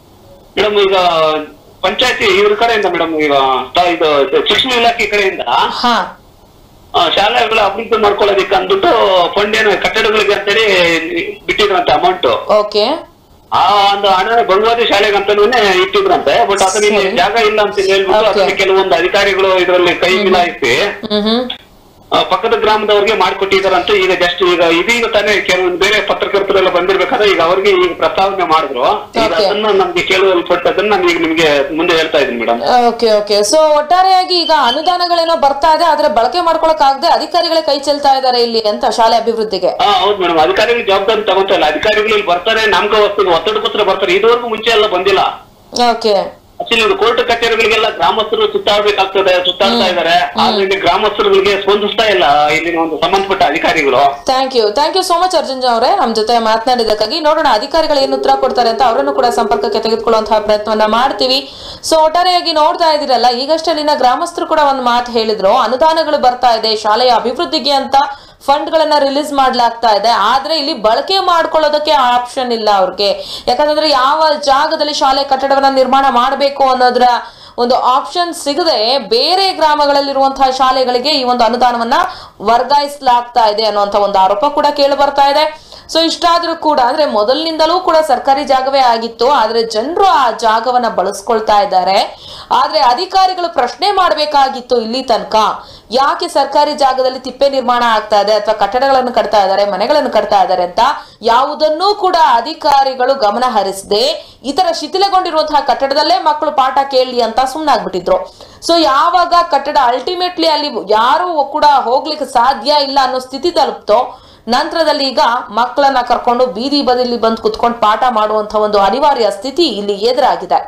ಮೇಡಮ್ ಈಗ ಪಂಚಾಯತಿ ಇವ್ರ ಕಡೆಯಿಂದ ಮೇಡಮ್ ಈಗ ತ- ಇದು ಶಿಕ್ಷಣ ಇಲಾಖೆ ಕಡೆಯಿಂದ ಹಾ ಆ, ಶಾಲೆಗಳ ಅಭಿವೃದ್ಧಿ ಮಾಡ್ಕೊಳ್ಳೋದಕ್ಕೆ ಅಂದ್ಬಿಟ್ಟು ಫಂಡ್ ಏನು ಕಟ್ಟಡಗಳಿಗೆ ಅಂತೇಳಿ ಬಿಟ್ಟಿದ್ರಂತೆ ಅಮೌಂಟ್ ಓಕೆ ಆ ಒಂದು ಹಣ ಬಂಗಾದಿ ಶಾಲೆಗೆ ಅಂತಾನು ಇಟ್ಟಿದ್ರಂತೆ ಬಟ್ ಅದನ್ನ ಇಲ್ಲಿ ಸರಿ. ಜಾಗ ಇಲ್ಲ ಅಂತ ಹೇಳ್ಬಿಟ್ಟು Okay. ಅದನ್ನ ಕೆಲವೊಂದು ಅಧಿಕಾರಿಗಳು ಇದರಲ್ಲಿ ಕೈ ಮಿಲಾಯಿಸಿ ಹ್ಮ್ ಹ್ಮ್ ಆ, ಪಕ್ಕದ ಗ್ರಾಮದವ್ರಿಗೆ ಮಾಡ್ಕೊಟ್ಟಿದಾರಂತೆ ಈಗ ಜಸ್ಟ್ ಈಗ ಇದೀಗ ತಾನೇ ಕೆಲವೊಂದು ಬೇರೆ ಪತ್ರಕರ್ತರೆಲ್ಲ ಎಲ್ಲ ಬಂದಿರ್ಬೇಕಾದ್ರೆ ಈಗ ಅವ್ರಿಗೆ ಈಗ ಪ್ರಸ್ತಾವನೆ ಮಾಡಿದ್ರು ಈಗ Okay. ಅದನ್ನ ನಮ್ಗೆ ಕೇಳುವಲ್ಪಟ್ಟದನ್ನ ನಾನು ಈಗ ನಿಮ್ಗೆ ಮುಂದೆ ಹೇಳ್ತಾ ಇದ್ದೀನಿ ಮೇಡಮ್ ಓಕೆ ಓಕೆ ಸೊ ಒಟ್ಟಾರೆಯಾಗಿ ಈಗ ಅನುದಾನಗಳೇನೋ ಬರ್ತಾ ಇದೆ ಆದ್ರೆ ಬಳಕೆ ಮಾಡ್ಕೊಳಕ್ ಆಗದೆ ಅಧಿಕಾರಿಗಳೇ ಕೈ ಚೆಲ್ತಾ ಇದ್ದಾರೆ ಇಲ್ಲಿ ಅಂತ ಶಾಲೆ ಅಭಿವೃದ್ಧಿಗೆ ಹಾ ಹೌದು ಮೇಡಮ್ ಅಧಿಕಾರಿಗಳು ಜವಾಬ್ದಾರಿ ತಗೊಂತ ಇಲ್ಲ ಅಧಿಕಾರಿಗಳು ಇಲ್ಲಿ ಬರ್ತಾರೆ ನಮ್ಗ ವಸ್ತು ಒತ್ತಡಕ್ಕೋಸ್ಕರ ಬರ್ತಾರೆ ಇದುವರೆಗೂ ಮುಂಚೆ ಎಲ್ಲ ಬಂದಿಲ್ಲ ಓಕೆ ಆಕ್ಚುಲಿ ಇದು ಕೋರ್ಟ್ ಕಚೇರಿಗಳಿಗೆಲ್ಲ ಗ್ರಾಮಸ್ಥರು ಸುತ್ತಾಡ್ಬೇಕಾಗ್ತದೆ ಸುತ್ತಾಡ್ತಾ ಇದಾರೆ ಆದ್ರೆ ಇಲ್ಲಿ ಗ್ರಾಮಸ್ಥರುಗಳಿಗೆ ಸ್ಪಂದಿಸ್ತಾ ಇಲ್ಲ ಇಲ್ಲಿನ ಒಂದು ಸಂಬಂಧಪಟ್ಟ ಅಧಿಕಾರಿಗಳು thank you thank you so much Arjun ಅವರೇ ನಮ್ಮ ಜೊತೆ ಮಾತನಾಡಿದ್ದಕ್ಕಾಗಿ ನೋಡೋಣ ಅಧಿಕಾರಿಗಳು ಏನು ಉತ್ತರ ಕೊಡ್ತಾರೆ ಅಂತ ಅವರನ್ನು ಕೂಡ ಸಂಪರ್ಕಕ್ಕೆ ತೆಗೆದುಕೊಳ್ಳುವಂತಹ ಪ್ರಯತ್ನವನ್ನ ಮಾಡ್ತೀವಿ ಸೊ ಒಟ್ಟಾರೆಯಾಗಿ ನೋಡ್ತಾ ಇದ್ದೀರಲ್ಲ ಈಗಷ್ಟೇ ಅಲ್ಲಿನ ಗ್ರಾಮಸ್ಥರು ಕೂಡ ಒಂದು ಮಾತು ಹೇಳಿದ್ರು ಅನುದಾನಗಳು ಬರ್ತಾ ಇದೆ ಶಾಲೆಯ ಅಭಿವೃದ್ಧಿಗೆ ಅಂತ ಫಂಡ್ ಗಳನ್ನ ರಿಲೀಸ್ ಮಾಡ್ಲಾಗ್ತಾ ಇದೆ ಆದ್ರೆ ಇಲ್ಲಿ ಬಳಕೆ ಮಾಡ್ಕೊಳ್ಳೋದಕ್ಕೆ ಆಪ್ಷನ್ ಇಲ್ಲ ಅವ್ರಿಗೆ ಯಾಕಂತಂದ್ರೆ ಯಾವ ಜಾಗದಲ್ಲಿ ಶಾಲೆ ಕಟ್ಟಡವನ್ನ ನಿರ್ಮಾಣ ಮಾಡಬೇಕು ಅನ್ನೋದ್ರ ಒಂದು ಆಪ್ಷನ್ ಸಿಗದೆ ಬೇರೆ ಗ್ರಾಮಗಳಲ್ಲಿರುವಂತಹ ಶಾಲೆಗಳಿಗೆ ಈ ಒಂದು ಅನುದಾನವನ್ನ ವರ್ಗಾಯಿಸಲಾಗ್ತಾ ಇದೆ ಅನ್ನುವಂತ ಒಂದು ಆರೋಪ ಕೂಡ ಕೇಳಿ ಬರ್ತಾ ಇದೆ ಸೊ ಇಷ್ಟಾದ್ರೂ ಕೂಡ ಅಂದ್ರೆ ಮೊದಲಿನಿಂದಲೂ ಕೂಡ ಸರ್ಕಾರಿ ಜಾಗವೇ ಆಗಿತ್ತು ಆದ್ರೆ ಜನರು ಆ ಜಾಗವನ್ನ ಬಳಸ್ಕೊಳ್ತಾ ಇದ್ದಾರೆ ಆದ್ರೆ ಅಧಿಕಾರಿಗಳು ಪ್ರಶ್ನೆ ಮಾಡಬೇಕಾಗಿತ್ತು ಇಲ್ಲಿ ತನಕ ಯಾಕೆ ಸರ್ಕಾರಿ ಜಾಗದಲ್ಲಿ ತಿಪ್ಪೆ ನಿರ್ಮಾಣ ಆಗ್ತಾ ಇದೆ ಅಥವಾ ಕಟ್ಟಡಗಳನ್ನು ಕಟ್ತಾ ಇದ್ದಾರೆ ಮನೆಗಳನ್ನು ಕಟ್ತಾ ಇದ್ದಾರೆ ಅಂತ ಯಾವುದನ್ನೂ ಕೂಡ ಅಧಿಕಾರಿಗಳು ಗಮನ ಹರಿಸದೆ ಈ ತರ ಶಿಥಿಲಗೊಂಡಿರುವಂತಹ ಕಟ್ಟಡದಲ್ಲೇ ಮಕ್ಕಳು ಪಾಠ ಕೇಳಲಿ ಅಂತ ಸುಮ್ಮನಾಗ್ಬಿಟ್ಟಿದ್ರು ಸೊ ಯಾವಾಗ ಕಟ್ಟಡ ಅಲ್ಟಿಮೇಟ್ಲಿ ಅಲ್ಲಿ ಯಾರು ಕೂಡ ಹೋಗ್ಲಿಕ್ಕೆ ಸಾಧ್ಯ ಇಲ್ಲ ಅನ್ನೋ ಸ್ಥಿತಿ ತಲುಪ್ತೋ ನಂತರದಲ್ಲಿ ಈಗ ಮಕ್ಕಳನ್ನ ಕರ್ಕೊಂಡು ಬೀದಿ ಬದಿಲಿ ಬಂದು ಕುತ್ಕೊಂಡು ಪಾಠ ಮಾಡುವಂತ ಒಂದು ಅನಿವಾರ್ಯ ಸ್ಥಿತಿ ಇಲ್ಲಿ ಎದುರಾಗಿದೆ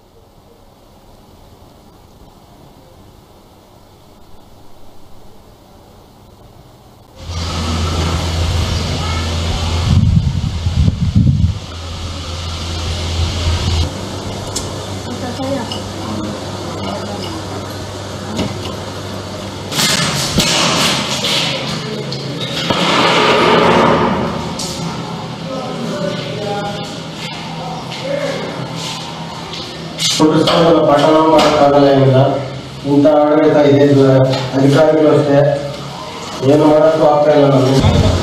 ಪುಸ್ತಕಗಳ ಪಠಣ ಮಾಡೋಕ್ಕಾಗಲ್ಲ ಏನಿಲ್ಲ ಇಂಥ ಆಡಳಿತ ಇದೆ ಇದು ಅಧಿಕಾರಿಗಳು ಅಷ್ಟೇ ಏನು ಮಾಡೋಕ್ಕೂ ಆಗ್ತಾ ಇಲ್ಲ ನಮಗೆ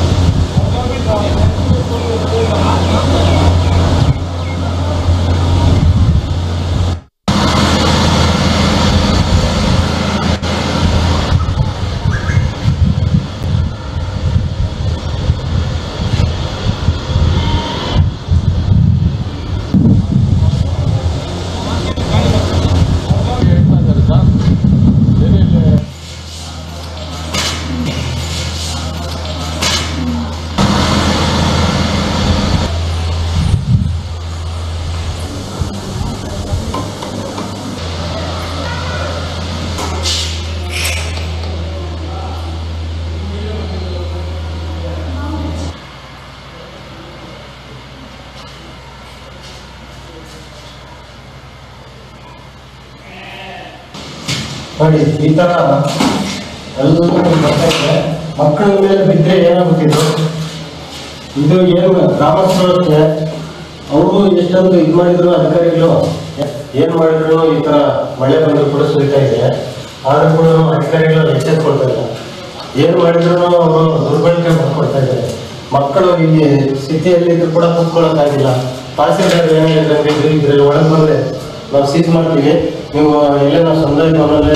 ನೋಡಿ ಈ ತರ ಎಲ್ಲರೂ ಬರ್ತಾ ಇದೆ ಮಕ್ಕಳ ಮೇಲೆ ಬಿದ್ದರೆ ಏನಾಗುತ್ತಿದ್ದು ಇದು ಏನು ಗ್ರಾಮಸ್ಥರು ಅಷ್ಟೇ ಅವರು ಎಷ್ಟೊಂದು ಇದು ಮಾಡಿದ್ರು ಅಧಿಕಾರಿಗಳು ಏನು ಮಾಡಿದ್ರು ಈ ತರ ಮಳೆ ಬಂದು ಕೂಡ ಸುರಿತಾ ಇದೆ ಆದ್ರೂ ಕೂಡ ಅಧಿಕಾರಿಗಳು ಎಚ್ಚೆತ್ಕೊಳ್ತಾ ಇಲ್ಲ ಏನು ಮಾಡಿದ್ರು ಅವರು ದುರ್ಬಳಕೆ ಮಾಡ್ಕೊಳ್ತಾ ಇದ್ದಾರೆ ಮಕ್ಕಳು ಇಲ್ಲಿ ಸ್ಥಿತಿಯಲ್ಲಿ ಇದ್ರು ಕೂಡ ಕೂತ್ಕೊಳ್ಳೋಕ್ಕಾಗಿಲ್ಲ ತಹಸೀಲ್ದಾರ್ ಏನು ಹೇಳಿದ್ರೆ ಇದರಲ್ಲಿ ಒಳಗೆ ಬಂದ್ರೆ ನಾವು ಸೀಸ್ ಮಾಡ್ತೀವಿ ನೀವು ಎಲ್ಲೇ ನಾವು ಸಮುದಾಯ ಭವನಲ್ಲೇ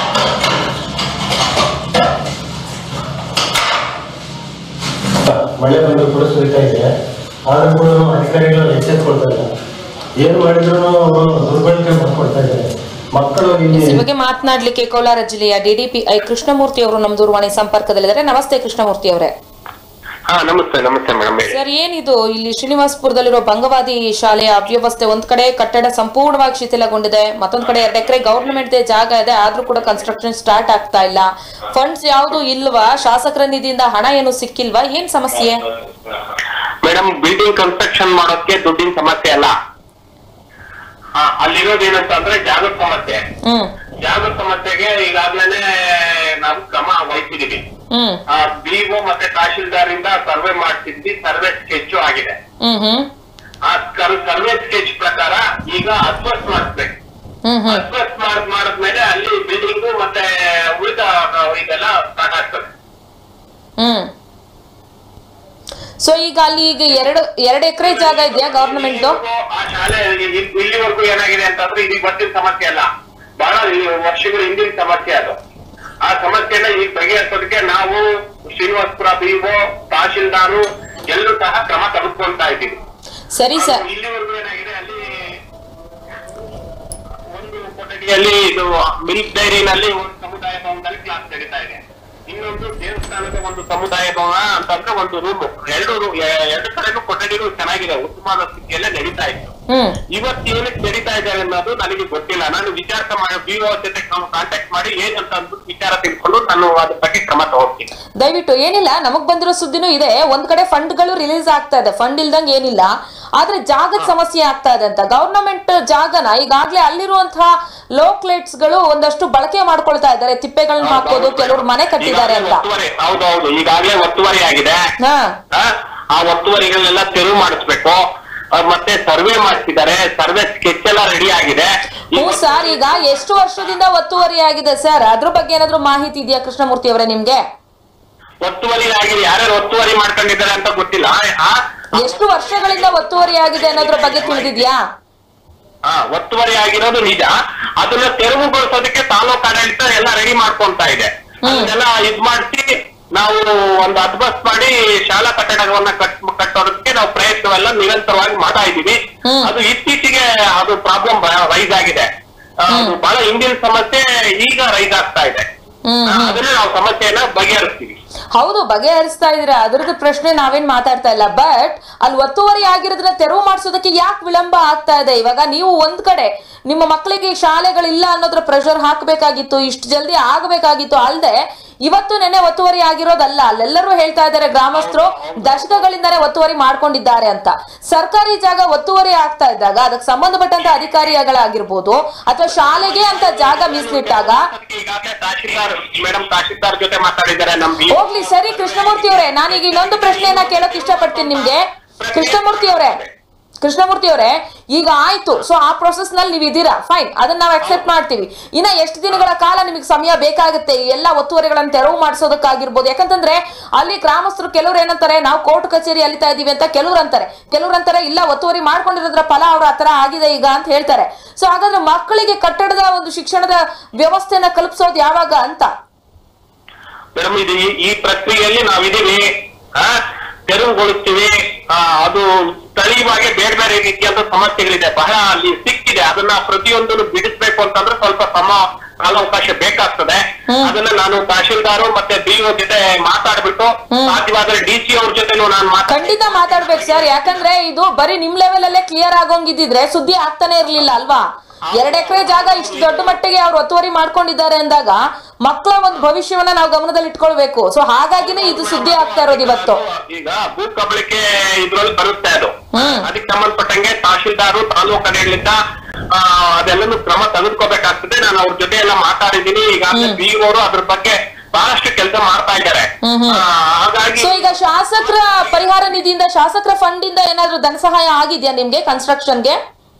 ಮಳೆ ಬಂದು ಕೂಡ ಸುರಿತಾ ಇದೆ ಆದ್ರೂ ಕೂಡ ಅಧಿಕಾರಿಗಳು ಎಚ್ಚೆತ್ಕೊಳ್ತಾ ಇಲ್ಲ ಏನು ಮಾಡಿದ್ರು ಅವರು ದುರ್ಬಳಕೆ ಮಾಡ್ಕೊಳ್ತಾ ಇದ್ದಾರೆ ಮಕ್ಕಳು ಇಲ್ಲಿ ಈ ಬಗ್ಗೆ ಮಾತನಾಡ್ಲಿಕ್ಕೆ ಕೋಲಾರ ಜಿಲ್ಲೆಯ ಡಿಡಿಪಿಐ ಕೃಷ್ಣಮೂರ್ತಿ ಅವರು ನಮ್ಮ ದೂರವಾಣಿ ಸಂಪರ್ಕದಲ್ಲಿದ್ದಾರೆ ನಮಸ್ತೆ ಕೃಷ್ಣಮೂರ್ತಿ ಅವರೇ ಹಾ ನಮಸ್ತೆ ನಮಸ್ತೆ ಮೇಡಮ್ ಸರ್ ಏನಿದು ಇಲ್ಲಿ ಶ್ರೀನಿವಾಸಪುರದಲ್ಲಿರೋ ಬಂಗವಾದಿ ಶಾಲೆಯ ಅವ್ಯವಸ್ಥೆ ಒಂದ್ ಕಡೆ ಕಟ್ಟಡ ಸಂಪೂರ್ಣವಾಗಿ ಶಿಥಿಲಗೊಂಡಿದೆ ಮತ್ತೊಂದ್ ಕಡೆ ಎರಡು ಎಕರೆ ಗವರ್ನಮೆಂಟ್ ಜಾಗ ಇದೆ ಆದ್ರೂ ಕೂಡ ಕನ್ಸ್ಟ್ರಕ್ಷನ್ ಸ್ಟಾರ್ಟ್ ಆಗ್ತಾ ಇಲ್ಲ ಫಂಡ್ಸ್ ಯಾವುದು ಇಲ್ವಾ ಶಾಸಕರ ನಿಧಿಯಿಂದ ಹಣ ಏನು ಸಿಕ್ಕಿಲ್ವಾ ಏನ್ ಸಮಸ್ಯೆ ಮೇಡಮ್ ಬಿಲ್ಡಿಂಗ್ ಕನ್ಸ್ಟ್ರಕ್ಷನ್ ಮಾಡೋಕೆ ದುಡ್ಡಿನ ಸಮಸ್ಯೆ ಅಲ್ಲ ಹಾ ಅಲ್ಲಿರೋದು ಏನಂತ ಅಂದ್ರೆ ಜಾಗದ ಸಮಸ್ಯೆ ಹ್ಮ್ ಜಾಗದ ಸಮಸ್ಯೆಗೆ ಈಗಾಗ್ಲೇ ನಾವು ಕ್ರಮ ವಹಿಸಿದೀವಿ ಹ್ಮ್ ಬಿಒ ಮತ್ತೆ ತಹಶೀಲ್ದಾರ್ ಇಂದ ಸರ್ವೆ ಮಾಡ್ತಿದ್ವಿ ಸರ್ವೆ ಸ್ಕೆಚ್ ಆಗಿದೆ ಹ್ಮ್ ಹ್ಮ್ ಆ ಸರ್ವೆ ಸ್ಕೆಚ್ ಪ್ರಕಾರ ಈಗ ಅಸ್ವಸ್ತ್ ಮಾಡಿಸ್ಬೇಕು ಹ್ಮ್ ಹ್ಮ್ ಅಸ್ವಸ್ತ್ ಮಾಡ್ ಮಾಡಿದ್ಮೇಲೆ ಅಲ್ಲಿ ಬಿಲ್ಡಿಂಗ್ ಮತ್ತೆ ಉಳಿದ ಇದೆಲ್ಲ ಸ್ಟಾರ್ಟ್ ಆಗ್ತದೆ ಹ್ಮ್ ಸೊ ಈಗ ಅಲ್ಲಿ ಈಗ ಎರಡು ಎರಡು ಎಕರೆ ಜಾಗ ಇದೆಯಾ ಗವರ್ನಮೆಂಟ್ ಆ ಶಾಲೆ ಇ- ಇಲ್ಲಿವರೆಗೂ ಏನಾಗಿದೆ ಅಂತಂದ್ರೆ ಇದು ಇವತ್ತಿನ ಸಮಸ್ಯೆ ಅಲ್ಲ ಬಹಳ ಈ ವರ್ಷಗಳ ಹಿಂದಿನ ಸಮಸ್ಯೆ ಅದು ಆ ಸಮಸ್ಯೆನ ಈಗ ಬಗೆಹರಿಸೋದಕ್ಕೆ ನಾವು ಶ್ರೀನಿವಾಸಪುರ ಬಿಒ ತಹಶೀಲ್ದಾರು ಎಲ್ಲರೂ ಸಹ ಕ್ರಮ ತೆಗೆದುಕೊಂಡಿದ್ದೀವಿ ಒಪ್ಕೊಳ್ತಾ ಇದ್ದೀವಿ ಸರಿ ಸರ್ ಅದು ಇಲ್ಲಿವರೆಗೂ ಏನಾಗಿದೆ ಅಲ್ಲಿ ಒಂದು ಕೊಠಡಿಯಲ್ಲಿ ಇದು ಮಿಲ್ಕ್ ಡೈರಿನಲ್ಲಿ ಒಂದು ಸಮುದಾಯ ಭವನದಲ್ಲಿ ಕ್ಲಾಸ್ ನಡೀತಾ ಇದೆ ಇನ್ನೊಂದು ದೇವಸ್ಥಾನದ ಒಂದು ಸಮುದಾಯ ಭವನ ಅಂತಂದ್ರೆ ಒಂದು ರೂಮ್ ಎರಡು ರೂ- ಎ- ಎರಡು ಕಡೆನೂ ಕೊಠಡಿಗಳು ಚೆನ್ನಾಗಿದೆ ಉತ್ತಮವಾದ ಸ್ಥಿತಿಯಲ್ಲೇ ನಡೀತಾ ಇತ್ತು ಹ್ಮ್ ಇವತ್ತು ಏನಕ್ಕೆ ನಡೀತಾ ಇದ್ದಾರೆ ಅನ್ನೋದು ನನಗೆ ಗೊತ್ತಿಲ್ಲ ನಾನು ವಿಚಾರ ಮಾಡಿ ಬಿಒ ಜೊತೆ ಕಾಂಟ್ಯಾಕ್ಟ್ ಮಾಡಿ ಏನಂತ ಅಂದ್ಬಿಟ್ಟು ವಿಚಾರ ತಿಳ್ಕೊಂಡು ನಾನು ಅದ್ರ ಬಗ್ಗೆ ಕ್ರಮ ತಗೊಳ್ತೀನಿ ದಯವಿಟ್ಟು ಏನಿಲ್ಲ ನಮಗ್ ಬಂದಿರೋ ಸುದ್ದಿನೂ ಇದೆ ಒಂದ್ ಕಡೆ ಫಂಡ್ಗಳು ರಿಲೀಸ್ ಆಗ್ತಾ ಇದೆ ಫಂಡ್ ಇಲ್ದಂಗ್ ಏನಿಲ್ಲ ಆದ್ರೆ ಜಾಗದ ಸಮಸ್ಯೆ ಆಗ್ತಾ ಇದೆ ಅಂತ ಗವರ್ನಮೆಂಟ್ ಜಾಗನ ಈಗಾಗ್ಲೇ ಅಲ್ಲಿರುವಂತಹ ಲೋಕ್ಲೇಟ್ಸ್ ಗಳು ಒಂದಷ್ಟು ಬಳಕೆ ಮಾಡ್ಕೊಳ್ತಾ ಇದ್ದಾರೆ ತಿಪ್ಪೆಗಳನ್ನ ಹಾಕೋದು ಕೆಲವರು ಮನೆ ಕಟ್ಟಿದ್ದಾರೆ ಅಂತ ಒತ್ತುವರಿ ಹೌದೌದು ಈಗಾಗಲೇ ಒತ್ತುವರಿ ಆಗಿದೆ ಹಾ ಆ, ಆ ಒತ್ತುವರಿಗಳನ್ನೆಲ್ಲ ತೆರವು ಮಾಡಿಸ್ಬೇಕು ಆ, ಮತ್ತೆ ಸರ್ವೆ ಮಾಡಿಸಿದ್ದಾರೆ ಸರ್ವೆ ಸ್ಕೆಚ್ ಎಲ್ಲ ರೆಡಿ ಆಗಿದೆ ಹ್ಞೂ ಸರ್ ಈಗ ಎಷ್ಟು ವರ್ಷದಿಂದ ಒತ್ತುವರಿ ಆಗಿದೆ ಸರ್ ಅದ್ರ ಬಗ್ಗೆ ಏನಾದ್ರು ಮಾಹಿತಿ ಇದೆಯಾ ಕೃಷ್ಣಮೂರ್ತಿ ಅವರೇ ನಿಮ್ಗೆ ಒತ್ತುವರಿ ಆಗಿದೆ ಯಾರ್ಯಾರು ಒತ್ತುವರಿ ಮಾಡ್ಕೊಂಡಿದ್ದಾರೆ ಅಂತ ಗೊತ್ತಿಲ್ಲ ಆ, ಎಷ್ಟು ವರ್ಷಗಳಿಂದ ಒತ್ತುವರಿ ಆಗಿದೆ ಅನ್ನೋದ್ರ ಬಗ್ಗೆ ತಿಳಿದಿದ್ಯಾ ಆ, ಒತ್ತುವರಿ ಆಗಿರೋದು ನಿಜ ಅದನ್ನ ತೆರವುಗೊಳಿಸೋದಕ್ಕೆ ತಾಲೂಕು ಆಡಳಿತ ಎಲ್ಲ ರೆಡಿ ಮಾಡ್ಕೊಂತ ಇದೆ ಅದನ್ನೆಲ್ಲ ಇದ್ ಮಾಡಿಸಿ ನಾವು ಒಂದು ಅದ್ಬಸ್ ಮಾಡಿ ಶಾಲಾ ಕಟ್ಟಡವನ್ನ ಕಟ್ ಕಟ್ಟೋದಕ್ಕೆ ನಾವು ಪ್ರಯತ್ನವೆಲ್ಲ ನಿರಂತರವಾಗಿ ಮಾಡ್ತಾ ಇದ್ದೀವಿ ಹ್ಮ್. ಅದು ಇತ್ತೀಚೆಗೆ ಅದು ಪ್ರಾಬ್ಲಮ್ ರೈಸ್ ಆಗಿದೆ ಆ, ಅದು ಬಹಳ ಹಿಂದಿನ ಸಮಸ್ಯೆ ಈಗ ರೈಸ್ ಆಗ್ತಾ ಇದೆ ಹ್ಮ್ ಆ, ಅದನ್ನ ನಾವು ಸಮಸ್ಯೆಯನ್ನ ಬಗೆಹರಿಸ್ತೀವಿ ಹೌದು ಬಗೆಹರಿಸ್ತಾ ಇದೀರಾ ಅದ್ರದ್ದು ಪ್ರಶ್ನೆ ನಾವೇನ್ ಮಾತಾಡ್ತಾ ಇಲ್ಲ ಬಟ್ ಅಲ್ಲಿ ಒತ್ತುವರಿ ಆಗಿರೋದನ್ನ ತೆರವು ಮಾಡಿಸೋದಕ್ಕೆ ಯಾಕೆ ವಿಳಂಬ ಆಗ್ತಾ ಇದೆ ಇವಾಗ ನೀವು ಒಂದ್ ಕಡೆ ನಿಮ್ಮ ಮಕ್ಕಳಿಗೆ ಶಾಲೆಗಳಿಲ್ಲ ಅನ್ನೋದ್ರ ಪ್ರೆಷರ್ ಹಾಕ್ಬೇಕಾಗಿತ್ತು ಇಷ್ಟು ಜಲ್ದಿ ಆಗ್ಬೇಕಾಗಿತ್ತು ಅಲ್ದೆ ಇವತ್ತು ನೆನ್ನೆ ಒತ್ತುವರಿ ಆಗಿರೋದಲ್ಲ ಅಲ್ಲೆಲ್ಲರೂ ಹೇಳ್ತಾ ಇದ್ದಾರೆ ಗ್ರಾಮಸ್ಥರು ದಶಕಗಳಿಂದಾನೇ ಒತ್ತುವರಿ ಮಾಡ್ಕೊಂಡಿದ್ದಾರೆ ಅಂತ ಸರ್ಕಾರಿ ಜಾಗ ಒತ್ತುವರಿ ಆಗ್ತಾ ಇದ್ದಾಗ ಅದಕ್ಕೆ ಸಂಬಂಧಪಟ್ಟಂತ ಅಧಿಕಾರಿಗಳಾಗಿರ್ಬೋದು ಅಥವಾ ಶಾಲೆಗೆ ಅಂತ ಜಾಗ ಮೀಸಲಿಟ್ಟಾಗ ಅದಕ್ಕೆ ಈಗಾಗಲೇ ತಹಶೀಲ್ದಾರ್ ಮೇಡಮ್ ತಹಶೀಲ್ದಾರ್ ಜೊತೆ ಮಾತಾಡಿದ್ದಾರೆ ನಮ್ ಬಿ ಹೋಗ್ಲಿ ಸರಿ ಕೃಷ್ಣಮೂರ್ತಿ ಅವರೇ ನಾನೀಗ ಇನ್ನೊಂದು ಪ್ರಶ್ನೆಯನ್ನ ಕೇಳೋಕ್ ಇಷ್ಟಪಡ್ತೀನಿ ನಿಮ್ಗೆ ಕೃಷ್ಣಮೂರ್ತಿ ಅವರೇ ಕೃಷ್ಣಮೂರ್ತಿ ಅವರೇ ಈಗ ಆಯ್ತು ಸೊ ಆ ಪ್ರೊಸೆಸ್ ನಲ್ಲಿ ನೀವು ಇದ್ದೀರಾ ಫೈನ್ ಅದನ್ನ ನಾವು ಅಕ್ಸೆಪ್ಟ್ ಮಾಡ್ತೀವಿ ಇನ್ನ ಎಷ್ಟು ದಿನಗಳ ಕಾಲ ನಿಮಗೆ ಸಮಯ ಬೇಕಾಗುತ್ತೆ ಈ ಎಲ್ಲ ಒತ್ತುವರಿಗಳನ್ನ ತೆರವು ಮಾಡಿಸೋದಕ್ಕಾಗಿರ್ಬೋದು ಯಾಕಂತಂದ್ರೆ ಅಲ್ಲಿ ಗ್ರಾಮಸ್ಥರು ಕೆಲವ್ರು ಏನಂತಾರೆ ನಾವು ಕೋರ್ಟ್ ಕಚೇರಿ ಅಲಿತಾ ಇದೀವಿ ಅಂತ ಕೆಲವ್ರು ಅಂತಾರೆ ಕೆಲವ್ರು ಅಂತಾರೆ ಇಲ್ಲ ಒತ್ತುವರಿ ಮಾಡ್ಕೊಂಡಿರೋದ್ರ ಫಲ ಅವ್ರ ಹತ್ರ ಆಗಿದೆ ಈಗ ಅಂತ ಹೇಳ್ತಾರೆ ಸೊ ಹಾಗಾದ್ರೆ ಮಕ್ಕಳಿಗೆ ಕಟ್ಟಡದ ಒಂದು ಶಿಕ್ಷಣದ ವ್ಯವಸ್ಥೆನ ಕಲ್ಪಿಸೋದು ಯಾವಾಗ ಅಂತ ಮೇಡಮ್ ಇದು ಈ- ಈ ಪ್ರಕ್ರಿಯೆಯಲ್ಲಿ ನಾವಿದೀವಿ ಆ, ತೆರವುಗೊಳಿಸ್ತೀವಿ ಆ, ಅದು ಸ್ಥಳೀಯವಾಗಿ ಬೇರೆ ಬೇರೆ ರೀತಿಯಾದ ಸಮಸ್ಯೆಗಳಿದೆ ಬಹಳ ಅಲ್ಲಿ ಸಿಕ್ಕಿದೆ ಅದನ್ನ ಪ್ರತಿಯೊಂದನ್ನು ಬಿಡಿಸ್ಬೇಕು ಅಂತಂದ್ರೆ ಸ್ವಲ್ಪ ಸಮ ಕಾಲಾವಕಾಶ ಬೇಕಾಗ್ತದೆ ಅದನ್ನ ನಾನು ತಹಶೀಲ್ದಾರು ಮತ್ತೆ ಬಿಒ ಜೊತೆ ಮಾತಾಡ್ಬಿಟ್ಟು ಸಾಧ್ಯವಾದ್ರೆ ಡಿ ಸಿ ಅವ್ರ ಜೊತೆನೂ ನಾನು ಮಾತಾಡ್ತೀನಿ ಖಂಡಿತ ಮಾತಾಡ್ಬೇಕು ಸರ್ ಯಾಕಂದ್ರೆ ಇದು ಬರೀ ನಿಮ್ ಲೆವೆಲ್ ಅಲ್ಲೇ ಕ್ಲಿಯರ್ ಆಗೋಂಗಿದ್ರೆ ಸುದ್ದಿ ಆಗ್ತಾನೆ ಇರ್ಲಿಲ್ಲ ಅಲ್ವಾ ಎರಡ್ ಎಕರೆ ಜಾಗ ಇಷ್ಟು ದೊಡ್ಡ ಮಟ್ಟಿಗೆ ಅವ್ರು ಒತ್ತುವರಿ ಮಾಡ್ಕೊಂಡಿದ್ದಾರೆ ಅಂದಾಗ ಮಕ್ಕಳ ಒಂದು ಭವಿಷ್ಯವನ್ನ ನಾವು ಗಮನದಲ್ಲಿ ಇಟ್ಕೊಳ್ಬೇಕು ಸೊ ಹಾಗಾಗಿನೇ ಇದು ಸುದ್ದಿ ಆಗ್ತಾ ಇರೋದು ಇವತ್ತು ಈಗ ಭೂ ಕಬಳಿಕೆ ಇದ್ರಲ್ಲಿ ಬರುತ್ತೆ ಅದು ಹ್ಮ್. ಅದಕ್ಕೆ ಸಂಬಂಧಪಟ್ಟಂಗೆ ತಹಶೀಲ್ದಾರು ತಾಲೂಕು ಆಡಳಿತ ಆ, ಅದೆಲ್ಲನೂ ಕ್ರಮ ತೆಗೆದುಕೋಬೇಕಾಗ್ತದೆ ನಾನು ಅವ್ರ ಜೊತೆ ಎಲ್ಲ ಮಾತಾಡಿದ್ದೀನಿ ಈಗಾಗಲೇ ಬಿ ಅವರು ಅದ್ರ ಬಗ್ಗೆ ಬಹಳಷ್ಟು ಕೆಲಸ ಮಾಡ್ತಾ ಇದ್ದಾರೆ ಆ, ಹಾಗಾಗಿ ಸೊ ಈಗ ಶಾಸಕರ ಪರಿಹಾರ ನಿಧಿಯಿಂದ ಶಾಸಕರ ಫಂಡ್ ಇಂದ ಏನಾದ್ರೂ ಧನ ಸಹಾಯ ಆಗಿದ್ಯಾ ನಿಮ್ಗೆ ಕನ್ಸ್ಟ್ರಕ್ಷನ್ಗೆ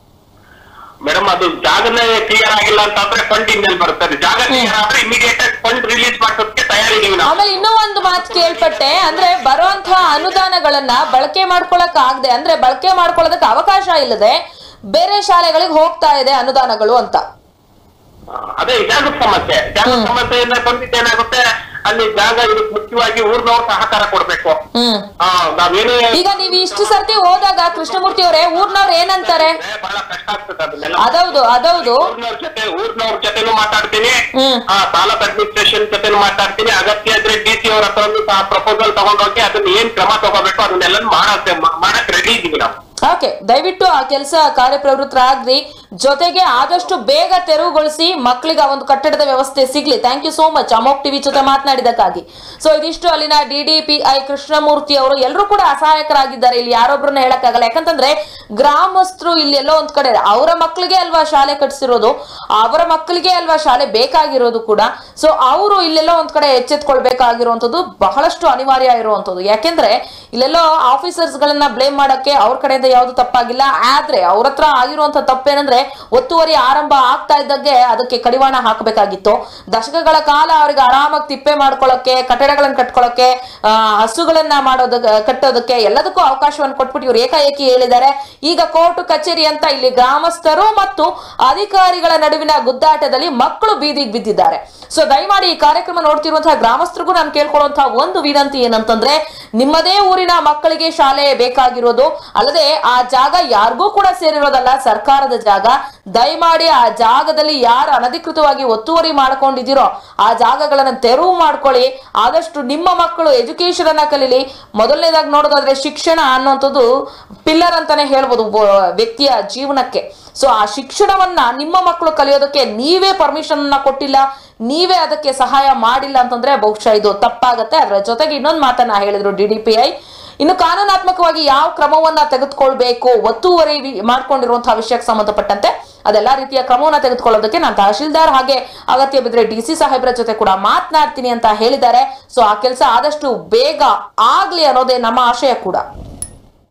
ಮೇಡಮ್ ಅದು ಜಾಗನೇ ಕ್ಲಿಯರ್ ಆಗಿಲ್ಲ ಅಂತಂದ್ರೆ ಫಂಡ್ ಇಂದಲ್ಲಿ ಬರುತ್ತೆ ಜಾಗ ಕ್ಲಿಯರ್ ಆದ್ರೆ ಇಮಿಡಿಯೇಟ್ ಫಂಡ್ ರಿಲೀಸ್ ಮಾಡೋದಕ್ಕೆ ತಯಾರಿದ್ದೀವಿ ನಾವು ಆಮೇಲೆ ಇನ್ನೂ ಒಂದು ಮಾತು ಕೇಳ್ಪಟ್ಟೆ ಅಂದ್ರೆ ಬರುವಂತಹ ಅನುದಾನಗಳನ್ನ ಬಳಕೆ ಮಾಡ್ಕೊಳಕ್ ಆಗದೆ ಅಂದ್ರೆ ಬಳಕೆ ಮಾಡ್ಕೊಳ್ಳೋದಕ್ಕೆ ಅವಕಾಶ ಇಲ್ಲದೆ ಬೇರೆ ಶಾಲೆಗಳಿಗೆ ಹೋಗ್ತಾ ಇದೆ ಅನುದಾನಗಳು ಅಂತ ಆ, ಅದೇ ಜಾಗದ ಸಮಸ್ಯೆ ಜಾಗದ ಸಮಸ್ಯೆಯಿಂದ ಬಂದಿದ್ದೇನಾಗುತ್ತೆ ಅಲ್ಲಿ ಜಾಗ ಇದಕ್ಕೆ ಮುಖ್ಯವಾಗಿ ಊರ್ನವ್ರು ಸಹಕಾರ ಕೊಡ್ಬೇಕು ಹ್ಮ್ ಆ, ನಾವೇನು ಈಗ ನೀವು ಇಷ್ಟು ಸರ್ತಿ ಹೋದಾಗ ಕೃಷ್ಣಮೂರ್ತಿ ಅವರೇ ಊರ್ನವ್ರು ಏನಂತಾರೆ ಬಹಳ ಕಷ್ಟ ಆಗ್ತದೆ ಅದನ್ನೆಲ್ಲ ಅದೌದು ಅದೌದು ಊರ್ನವ್ರ ಜೊತೆ ಊರ್ನವ್ರ ಜೊತೆನೂ ಮಾತಾಡ್ತೀನಿ ಹ್ಮ್. ಆ ತಾಲೂಕ್ ಅಡ್ಮಿನಿಸ್ಟ್ರೇಷನ್ ಜೊತೆನೂ ಮಾತಾಡ್ತೀನಿ ಅಗತ್ಯ ಇದ್ರೆ ಡಿ ಸಿ ಅವ್ರ ಹತ್ರನೂ ಸಹ ಪ್ರಪೋಸಲ್ ತಗೊಂಡೋಗಿ ಅದನ್ನ ಏನ್ ಕ್ರಮ ತಗೋಬೇಕು ಅದನ್ನೆಲ್ಲ ಮಾಡಕ್ಕೆ ಮಾಡಕ್ ರೆಡಿ ಇದೀವಿ ನಾವು ಓಕೆ ದಯವಿಟ್ಟು ಆ ಕೆಲಸ ಕಾರ್ಯಪ್ರವೃತ್ತರಾಗ್ರಿ ಜೊತೆಗೆ ಆದಷ್ಟು ಬೇಗ ತೆರವುಗೊಳಿಸಿ ಮಕ್ಕಳಿಗೆ ಆ ಒಂದು ಕಟ್ಟಡದ ವ್ಯವಸ್ಥೆ ಸಿಗ್ಲಿ ಥ್ಯಾಂಕ್ ಯು ಸೋ ಮಚ್ ಅಮೋಕ್ ಟಿವಿ ಜೊತೆ ಮಾತನಾಡಿದಕ್ಕಾಗಿ ಸೊ ಇದಿಷ್ಟು ಅಲ್ಲಿನ D D P I Krishnamurthy ಅವರು ಎಲ್ಲರೂ ಕೂಡ ಅಸಹಾಯಕರಾಗಿದ್ದಾರೆ ಇಲ್ಲಿ ಯಾರೊಬ್ಬರನ್ನ ಹೇಳಕ್ಕಾಗಲ್ಲ ಯಾಕಂತಂದ್ರೆ ಗ್ರಾಮಸ್ಥರು ಇಲ್ಲಿ ಎಲ್ಲೋ ಒಂದ್ ಕಡೆ ಅವರ ಮಕ್ಕಳಿಗೆ ಅಲ್ವಾ ಶಾಲೆ ಕಟ್ಸಿರೋದು ಅವರ ಮಕ್ಕಳಿಗೆ ಅಲ್ವಾ ಶಾಲೆ ಬೇಕಾಗಿರೋದು ಕೂಡ ಸೊ ಅವರು ಇಲ್ಲೆಲ್ಲೋ ಒಂದ್ ಕಡೆ ಎಚ್ಚೆತ್ಕೊಳ್ಬೇಕಾಗಿರುವಂತದ್ದು ಬಹಳಷ್ಟು ಅನಿವಾರ್ಯ ಇರುವಂತದ್ದು ಯಾಕೆಂದ್ರೆ ಇಲ್ಲೆಲ್ಲೋ ಆಫೀಸರ್ಸ್ ಗಳನ್ನ ಬ್ಲೇಮ್ ಮಾಡಕ್ಕೆ ಅವ್ರ ಕಡೆಯಿಂದ ಯಾವ್ದು ತಪ್ಪಾಗಿಲ್ಲ ಆದ್ರೆ ಅವ್ರ ಹತ್ರ ಆಗಿರುವಂತ ತಪ್ಪೇನಂದ್ರೆ ಒತ್ತುವರಿ ಆರಂಭ ಆಗ್ತಾ ಇದ್ದಂಗೆ ಅದಕ್ಕೆ ಕಡಿವಾಣ ಹಾಕಬೇಕಾಗಿತ್ತು ದಶಕಗಳ ಕಾಲ ಅವ್ರಿಗೆ ಆರಾಮಾಗಿ ತಿಪ್ಪೆ ಮಾಡ್ಕೊಳ್ಳೋಕೆ ಕಟ್ಟಡಗಳನ್ನ ಕಟ್ಕೊಳ್ಳೋಕೆ ಆ, ಹಸುಗಳನ್ನ ಮಾಡೋದಕ್ಕೆ ಕಟ್ಟೋದಕ್ಕೆ ಎಲ್ಲದಕ್ಕೂ ಅವಕಾಶವನ್ನು ಕೊಟ್ಬಿಟ್ಟು ಇವ್ರು ಏಕಾಏಕಿ ಹೇಳಿದ್ದಾರೆ ಈಗ ಕೋರ್ಟ್ ಕಚೇರಿ ಅಂತ ಇಲ್ಲಿ ಗ್ರಾಮಸ್ಥರು ಮತ್ತು ಅಧಿಕಾರಿಗಳ ನಡುವಿನ ಗುದ್ದಾಟದಲ್ಲಿ ಮಕ್ಕಳು ಬೀದಿಗೆ ಬಿದ್ದಿದ್ದಾರೆ ಸೊ ದಯಮಾಡಿ ಈ ಕಾರ್ಯಕ್ರಮ ನೋಡ್ತಿರುವಂತಹ ಗ್ರಾಮಸ್ಥರಿಗೂ ನಾನು ಕೇಳ್ಕೊಳ್ಳುವಂತಹ ಒಂದು ವಿನಂತಿ ಏನಂತಂದ್ರೆ ನಿಮ್ಮದೇ ಊರಿನ ಮಕ್ಕಳಿಗೆ ಶಾಲೆ ಬೇಕಾಗಿರೋದು ಅಲ್ಲದೆ ಆ ಜಾಗ ಯಾರಿಗೂ ಕೂಡ ಸೇರಿರೋದಲ್ಲ ಸರ್ಕಾರದ ಜಾಗ ದಯಮಾಡಿ ಆ ಜಾಗದಲ್ಲಿ ಯಾರು ಅನಧಿಕೃತವಾಗಿ ಒತ್ತುವರಿ ಮಾಡ್ಕೊಂಡಿದ್ದೀರೋ ಆ ಜಾಗಗಳನ್ನ ತೆರವು ಮಾಡ್ಕೊಳ್ಳಿ ಆದಷ್ಟು ನಿಮ್ಮ ಮಕ್ಕಳು ಎಜುಕೇಶನ್ ಅನ್ನ ಕಲೀಲಿ ಮೊದಲನೇದಾಗಿ ನೋಡೋದಾದ್ರೆ ಶಿಕ್ಷಣ ಅನ್ನುವಂಥದ್ದು ಪಿಲ್ಲರ್ ಅಂತಾನೆ ಹೇಳ್ಬೋದು ಒಬ್ಬ ವ್ಯಕ್ತಿಯ ಜೀವನಕ್ಕೆ ಸೊ ಆ ಶಿಕ್ಷಣವನ್ನ ನಿಮ್ಮ ಮಕ್ಕಳು ಕಲಿಯೋದಕ್ಕೆ ನೀವೇ ಪರ್ಮಿಷನ್ ಅನ್ನ ಕೊಟ್ಟಿಲ್ಲ ನೀವೇ ಅದಕ್ಕೆ ಸಹಾಯ ಮಾಡಿಲ್ಲ ಅಂತಂದ್ರೆ ಬಹುಶಃ ಇದು ತಪ್ಪಾಗತ್ತೆ ಅದರ ಜೊತೆಗೆ ಇನ್ನೊಂದು ಮಾತನ್ನ ಹೇಳಿದ್ರು ಡಿ ಡಿ ಪಿ ಐ ಇನ್ನು ಕಾನೂನಾತ್ಮಕವಾಗಿ ಯಾವ ಕ್ರಮವನ್ನ ತೆಗೆದುಕೊಳ್ಬೇಕು ಒತ್ತುವರಿ ವಿ- ಮಾಡ್ಕೊಂಡಿರುವಂತಹ ವಿಷಯಕ್ಕೆ ಸಂಬಂಧಪಟ್ಟಂತೆ ಅದೆಲ್ಲಾ ರೀತಿಯ ಕ್ರಮವನ್ನ ತೆಗೆದುಕೊಳ್ಳೋದಕ್ಕೆ ನಾನು ತಹಶೀಲ್ದಾರ್ ಹಾಗೆ ಅಗತ್ಯ ಬಿದ್ರೆ ಡಿ ಸಿ ಸಾಹೇಬ್ರ ಜೊತೆ ಕೂಡ ಮಾತನಾಡ್ತೀನಿ ಅಂತ ಹೇಳಿದ್ದಾರೆ ಸೊ ಆ ಕೆಲಸ ಆದಷ್ಟು ಬೇಗ ಆಗ್ಲಿ ಅನ್ನೋದೇ ನಮ್ಮ ಆಶಯ ಕೂಡ